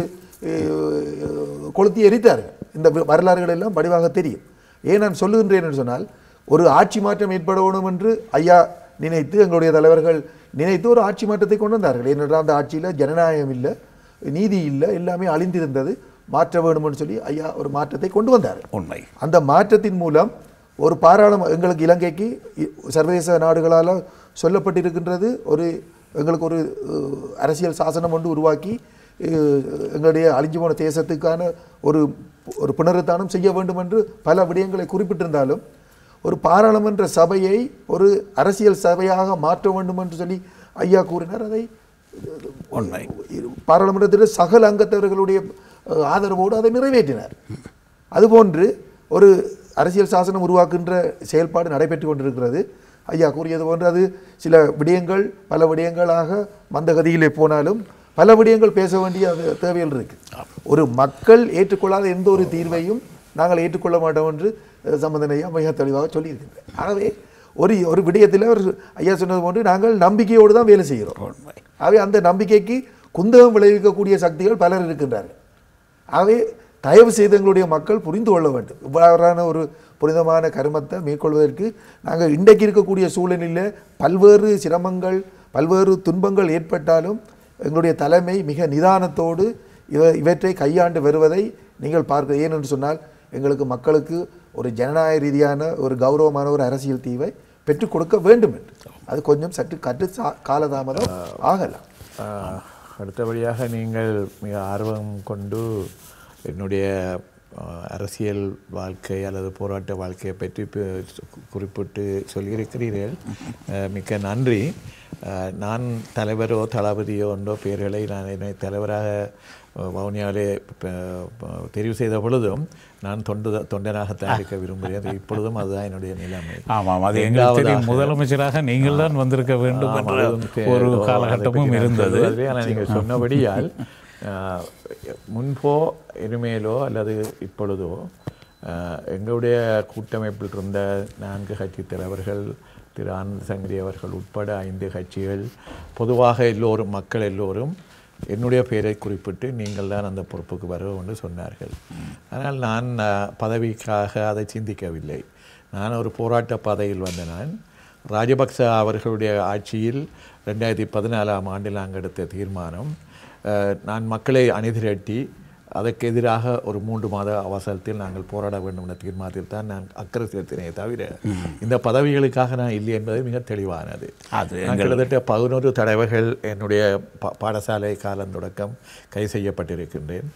அஹ், கொளுத்தி எரித்தார்கள் இந்த வி- வரலாறுகள் எல்லாம் வடிவாக தெரியும் ஏன் நான் சொல்லுகின்றேன் என்று சொன்னால் ஒரு ஆட்சி மாற்றம் ஏற்பட வேணும் என்று ஐயா நினைத்து எங்களுடைய தலைவர்கள் நினைத்து ஒரு ஆட்சி மாற்றத்தை கொண்டு வந்தார்கள் ஏனென்றால் அந்த ஆட்சியில் ஜனநாயகம் இல்லை நீதி இல்லை எல்லாமே அழிந்திருந்தது மாற்ற வேணும்னு சொல்லி ஐயா ஒரு மாற்றத்தை கொண்டு வந்தார் உண்மை அந்த மாற்றத்தின் மூலம் ஒரு பாராளும எங்களுக்கு இலங்கைக்கு இ- சர்வதேச நாடுகளால் சொல்லப்பட்டிருக்கின்றது ஒரு எங்களுக்கு ஒரு அஹ், அரசியல் சாசனம் ஒன்று உருவாக்கி அஹ், எங்களுடைய அழிஞ்சு போன தேசத்துக்கான ஒரு ஒரு புனருத்தானம் செய்ய வேண்டும் என்று பல விடயங்களை குறிப்பிட்டிருந்தாலும் ஒரு பாராளுமன்ற சபையை ஒரு அரசியல் சபையாக மாற்ற வேண்டும் என்று சொல்லி ஐயா கூறினார் அதை உண்மை பாராளுமன்றத்தில் சகல அங்கத்தவர்களுடைய அஹ், ஆதரவோடு அதை நிறைவேற்றினார் அதுபோன்று ஒரு அரசியல் சாசனம் உருவாக்குகின்ற செயல்பாடு நடைபெற்று கொண்டிருக்கிறது ஐயா கூறியது போன்று அது சில விடயங்கள் பல விடயங்களாக மந்தகதியிலே போனாலும் பல விடயங்கள் பேச வேண்டிய அது தேவைகள் இருக்கு ஒரு மக்கள் ஏற்றுக்கொள்ளாத எந்த ஒரு தீர்வையும் நாங்கள் ஏற்றுக்கொள்ள மாட்டோம் என்று அஹ், சம்பந்தன் ஐயா மிக தெளிவாக சொல்லியிருக்கின்றேன் ஆகவே ஒரு ஒரு விடயத்தில் அவர் ஐயா சொன்னது போன்று நாங்கள் நம்பிக்கையோடு தான் வேலை செய்கிறோம் உண்மை ஆகவே அந்த நம்பிக்கைக்கு குந்தகம் விளைவிக்கக்கூடிய சக்திகள் பலர் இருக்கின்றார்கள் ஆகவே தயவு செய்து எங்களுடைய மக்கள் புரிந்து கொள்ள வேண்டும் இவ்வாறான ஒரு புனிதமான கருமத்தை மேற்கொள்வதற்கு நாங்கள் இன்றைக்கு இருக்கக்கூடிய சூழலில் பல்வேறு சிரமங்கள் பல்வேறு துன்பங்கள் ஏற்பட்டாலும் எங்களுடைய தலைமை மிக நிதானத்தோடு இவ இவற்றை கையாண்டு வருவதை நீங்கள் பார்க்க ஏனென்று சொன்னால் எங்களுக்கு மக்களுக்கு ஒரு ஜனநாயக ரீதியான ஒரு கௌரவமான ஒரு அரசியல் தீவை பெற்றுக் கொடுக்க வேண்டும் என்று அது கொஞ்சம் சற்று கற்று சா- காலதாமதம் ஆகலாம் ஆஹ், அடுத்தபடியாக நீங்கள் மிக ஆர்வம் கொண்டு என்னுடைய ஆஹ், அரசியல் வாழ்க்கை அல்லது போராட்ட வாழ்க்கையை பற்றி பு- குறிப்பிட்டு சொல்லியிருக்கிறீர்கள் ஆஹ், மிக்க நன்றி ஆஹ், நான் தலைவரோ தளபதியோ ஒன்றோ பெயர்களை நான் என்னை தலைவராக ஆஹ், வவுனியாவிலே ப- ப- தெரிவு செய்த பொழுதும் நான் தொண்டு தொண்டனாகத்தான் இருக்க விரும்புகிறேன் அது இப்பொழுதும் அதுதான் என்னுடைய நிலைமை ஆமாம் அது எங்களுக்கு தெரியும் இரண்டாவதாக- முதலமைச்சராக நீங்கள் தான் வந்திருக்க வேண்டும் ஆமா, என்ற அதுவும் தே- ஒரு ஓ, அதை காலகட்டமும் பற்றி நான் இருந்தது சொல்வதில்லை. ஆனால் நீங்கள் சொன்னபடியால் ஆஹ், முன்போ இனிமேலோ அல்லது இப்பொழுதோ ஆஹ், எங்களுடைய கூட்டமைப்பில் இருந்த நான்கு கட்சி தலைவர்கள் திரு ஆனந்த் சங்கரி அவர்கள் உட்பட ஐந்து கட்சிகள் பொதுவாக எல்லோரும் மக்கள் எல்லோரும் என்னுடைய பெயரை குறிப்பிட்டு நீங்கள் தான் அந்த பொறுப்புக்கு வர என்று சொன்னார்கள் ஆனால் நான் ஆஹ், பதவிக்காக அதை சிந்திக்கவில்லை நான் ஒரு போராட்ட பாதையில் வந்த நான் ராஜபக்ச அவர்களுடைய ஆட்சியில் ரெண்டாயிரத்தி பதினாலாம் ஆண்டில் நாங்கள் எடுத்த தீர்மானம் அஹ், நான் மக்களை அணிதிரட்டி அதற்கு எதிராக ஒரு மூன்று மாத அவசரத்தில் நாங்கள் போராட வேண்டும் என்ற தீர்மானத்தில் தான் நான் அக்கறை செலுத்தினே தவிர இந்த பதவிகளுக்காக நான் இல்லை என்பது மிக தெளிவானது அது நான் கிட்டத்தட்ட பதினோரு தடவைகள் என்னுடைய பா- பாடசாலை காலம் தொடக்கம் கை செய்யப்பட்டிருக்கின்றேன்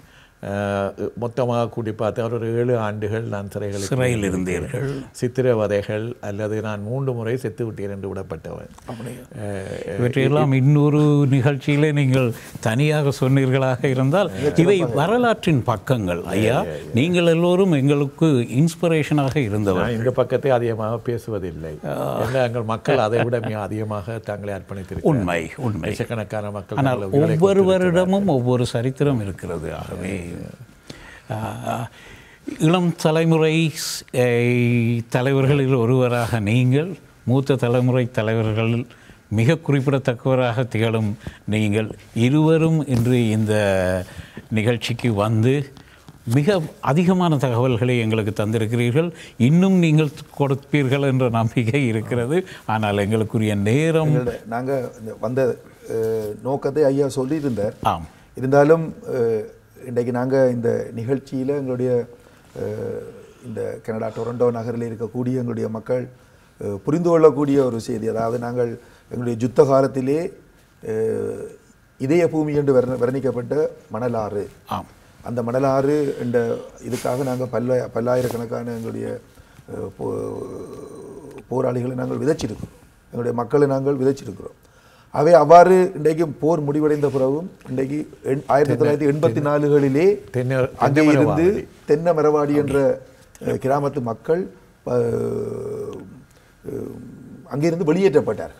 அஹ், மொத்தமாக கூட்டி பார்த்தால் ஒரு ஏழு ஆண்டுகள் நான் சிறைகளில் சிறையில் இருந்தீர்கள் சித்திரவதைகள் அல்லது நான் மூன்று முறை செத்து விட்டேன் என்று விடப்பட்டவன் அஹ், இவற்றையெல்லாம் இன்னொரு நிகழ்ச்சியிலே நீங்கள் தனியாக சொன்னீர்களாக இருந்தால் இவை வரலாற்றின் பக்கங்கள் ஐயா நீங்கள் எல்லோரும் எங்களுக்கு இன்ஸ்பிரேஷனாக இருந்தவர் நான் இந்த பக்கத்தை அதிகமாக பேசுவதில்லை ஏன்னா எங்கள் மக்கள் அதை விட மிக அதிகமாக தங்களை அர்ப்பணித்திருக்கிறார்கள் உண்மை உண்மை லட்சக்கணக்கான மக்கள் ஆனால் தங்கள் உயிரை ஒவ்வொருவரிடமும் ஒவ்வொரு சரித்திரம் இருக்கிறது ஆகவே ஆஹ், இளம் தலைமுறை அஹ், தலைவர்களில் ஒருவராக நீங்கள் மூத்த தலைமுறை தலைவர்களில் மிக குறிப்பிடத்தக்கவராக திகழும் நீங்கள் இருவரும் இன்று இந்த நிகழ்ச்சிக்கு வந்து மிக அதிகமான தகவல்களை எங்களுக்கு தந்திருக்கிறீர்கள் இன்னும் நீங்கள் கொடுப்பீர்கள் என்ற நம்பிக்கை இருக்கிறது ஆனால் எங்களுக்குரிய நேரம் எங்களோட நாங்கள் இந்த வந்த அஹ், நோக்கத்தை ஐயா சொல்லியிருந்தார் ஆம் இருந்தாலும் அஹ், இன்றைக்கு நாங்கள் இந்த நிகழ்ச்சியில் எங்களுடைய அஹ், இந்த கனடா டொரண்டோ நகரில் இருக்கக்கூடிய எங்களுடைய மக்கள் அஹ், புரிந்து கொள்ளக்கூடிய ஒரு செய்தி அதாவது நாங்கள் எங்களுடைய யுத்த காலத்திலே அஹ், இதய பூமி என்று வர்ண வர்ணிக்கப்பட்ட மணலாறு ஆம் அந்த மணலாறு என்ற இதுக்காக நாங்கள் பல்ல பல்லாயிரக்கணக்கான எங்களுடைய அஹ், போ போராளிகளை நாங்கள் விதைச்சிருக்கிறோம் எங்களுடைய மக்களை நாங்கள் விதைச்சிருக்கிறோம் அவை அவ்வாறு இன்றைக்கும் போர் முடிவடைந்த பிறகும் இன்றைக்கு எண்- ஆயிரத்தி தொள்ளாயிரத்தி எண்பத்தி நாலுகளிலே தென்ன- அங்கே தென்னை இருந்து மரவாடி. தென்ன மரவாடி என்ற அஹ், கிராமத்து மக்கள் அஹ், அஹ், அங்கிருந்து வெளியேற்றப்பட்டார்கள்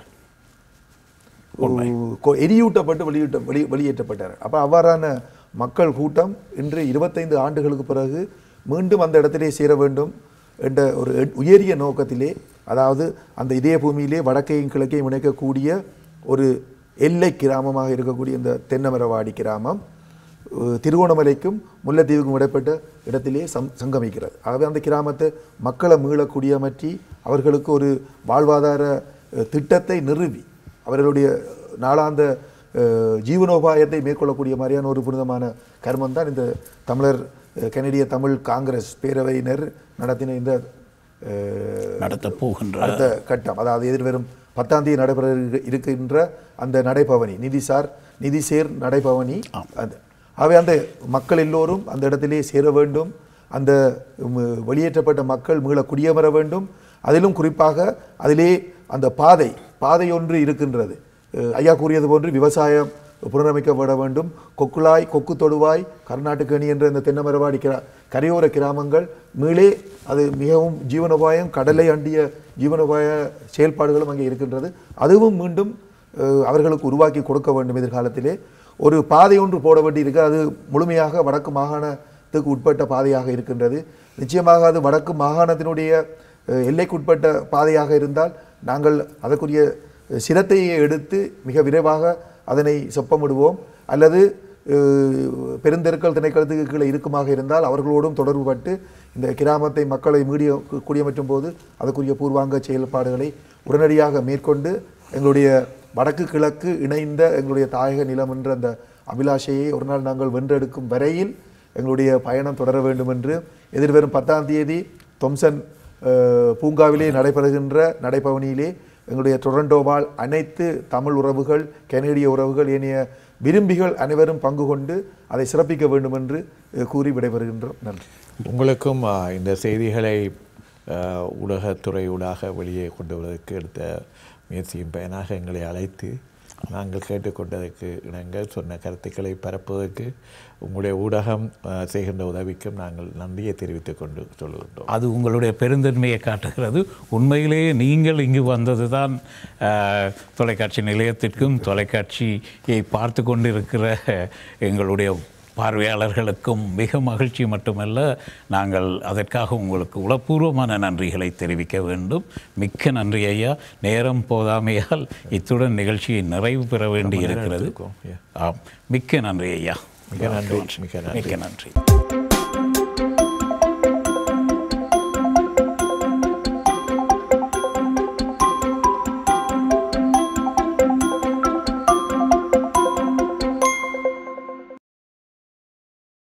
கொ- எரியூட்டப்பட்டு வெளியிட்ட வெளி வெளியேற்றப்பட்டார்கள் அப்போ அவ்வாறான மக்கள் கூட்டம் இன்று இருபத்தைந்து ஆண்டுகளுக்கு பிறகு மீண்டும் அந்த இடத்திலே சேர வேண்டும் என்ற ஒரு எ- உயரிய நோக்கத்திலே அதாவது அந்த இதய பூமியிலே வடக்கையும் கிழக்கையும் இணைக்கக்கூடிய ஒரு எல்லை கிராமமாக இருக்கக்கூடிய இந்த தென்னமரவாடி கிராமம் அஹ், திருகோணமலைக்கும் முல்லைத்தீவுக்கும் இடைப்பட்ட இடத்திலே சம் சங்கமிக்கிறது ஆகவே அந்த கிராமத்தை மக்களை மீள குடியமற்றி அவர்களுக்கு ஒரு வாழ்வாதார அஹ், திட்டத்தை நிறுவி அவர்களுடைய நாளாந்த அஹ், ஜீவனோபாயத்தை மேற்கொள்ளக்கூடிய மாதிரியான ஒரு புனிதமான கர்மம் தான் இந்த தமிழர் அஹ், கனடிய தமிழ் காங்கிரஸ் பேரவையினர் நடத்தின இந்த அஹ், நடத்தப் போகின்ற அடுத்த கட்டம் அதாவது எதிர்வரும் பத்தாம் தேதி நடைபெற இரு- இருக்கின்ற அந்த நடைபவனி நிதிசார் நிதிசேர் நடைபவனி அந்த ஆகவே அந்த மக்கள் எல்லோரும் அந்த இடத்திலே சேர வேண்டும் அந்த ம், வெளியேற்றப்பட்ட மக்கள் மீள குடியமர வேண்டும் அதிலும் குறிப்பாக அதிலே அந்த பாதை பாதை ஒன்று இருக்கின்றது அஹ், ஐயா கூறியது போன்று விவசாயம் புனரமைக்கப்பட வேண்டும் கொக்குளாய் கொக்கு தொடுவாய் கர்நாடகணி என்ற இந்த தென்னமரவாடி கிரா கரையோர கிராமங்கள் மீளே அது மிகவும் ஜீவனோபாயம் கடலை அண்டிய ஜீவனோபாய செயல்பாடுகளும் அங்கே இருக்கின்றது அதுவும் மீண்டும் அஹ், அவர்களுக்கு உருவாக்கி கொடுக்க வேண்டும் எதிர்காலத்திலே ஒரு பாதை ஒன்று போட வேண்டியிருக்கு அது முழுமையாக வடக்கு மாகாணத்துக்கு உட்பட்ட பாதையாக இருக்கின்றது நிச்சயமாக அது வடக்கு மாகாணத்தினுடைய அஹ், எல்லைக்குட்பட்ட பாதையாக இருந்தால் நாங்கள் அதற்குரிய சிரத்தையை எடுத்து மிக விரைவாக அதனை செப்பமிடுவோம் அல்லது அஹ், பெருந்தெருக்கள் திணைக்களத்துக்கு கீழே இருக்குமாக இருந்தால் அவர்களோடும் தொடர்பு பட்டு இந்த கிராமத்தை மக்களை மீடிய குடியமற்றும் போது அதற்குரிய பூர்வாங்க செயல்பாடுகளை உடனடியாக மேற்கொண்டு எங்களுடைய வடக்கு கிழக்கு இணைந்த எங்களுடைய தாயக நிலம் என்ற அந்த அபிலாஷையை ஒரு நாள் நாங்கள் வென்றெடுக்கும் வரையில் எங்களுடைய பயணம் தொடர வேண்டும் என்று எதிர்வரும் பத்தாம் தேதி தொம்சன் அஹ், பூங்காவிலே நடைபெறுகின்ற நடைபவனியிலே எங்களுடைய டொரண்டோ வாழ் அனைத்து தமிழ் உறவுகள் கனேடிய உறவுகள் ஏனைய விரும்பிகள் அனைவரும் பங்கு கொண்டு அதை சிறப்பிக்க வேண்டும் என்று அஹ், கூறி விடைபெறுகின்றோம் நன்றி உங்களுக்கும் ஆ, இந்த செய்திகளை ஆ, ஊடகத்துறை ஊடாக வெளியே கொண்டு வருவதற்கு எடுத்த முயற்சியின் பயனாக எங்களை அழைத்து நாங்கள் கேட்டுக்கொண்டதற்கு இணங்க சொன்ன கருத்துக்களை பரப்புவதற்கு உங்களுடைய ஊடகம் ஆ, செய்கின்ற உதவிக்கும் நாங்கள் நன்றியை தெரிவித்துக் கொண்டு சொல்லுகின்றோம் அது உங்களுடைய பெருந்தன்மையை காட்டுகிறது உண்மையிலேயே நீங்கள் இங்கு வந்தது தான் தொலைக்காட்சி நிலையத்திற்கும் தொலைக்காட்சியை பார்த்து கொண்டிருக்கிற எங்களுடைய பார்வையாளர்களுக்கும் மிக மகிழ்ச்சி மட்டுமல்ல நாங்கள் அதற்காக உங்களுக்கு உளப்பூர்வமான நன்றிகளை தெரிவிக்க வேண்டும் மிக்க நன்றி ஐயா நேரம் போதாமையால் இத்துடன் நிகழ்ச்சியை நிறைவு பெற வேண்டி இருக்கிறது இருக்கோம். Yeah. ஆம் மிக்க நன்றி ஐயா மிக நன்றி மிக நன்றி மிக்க நன்றி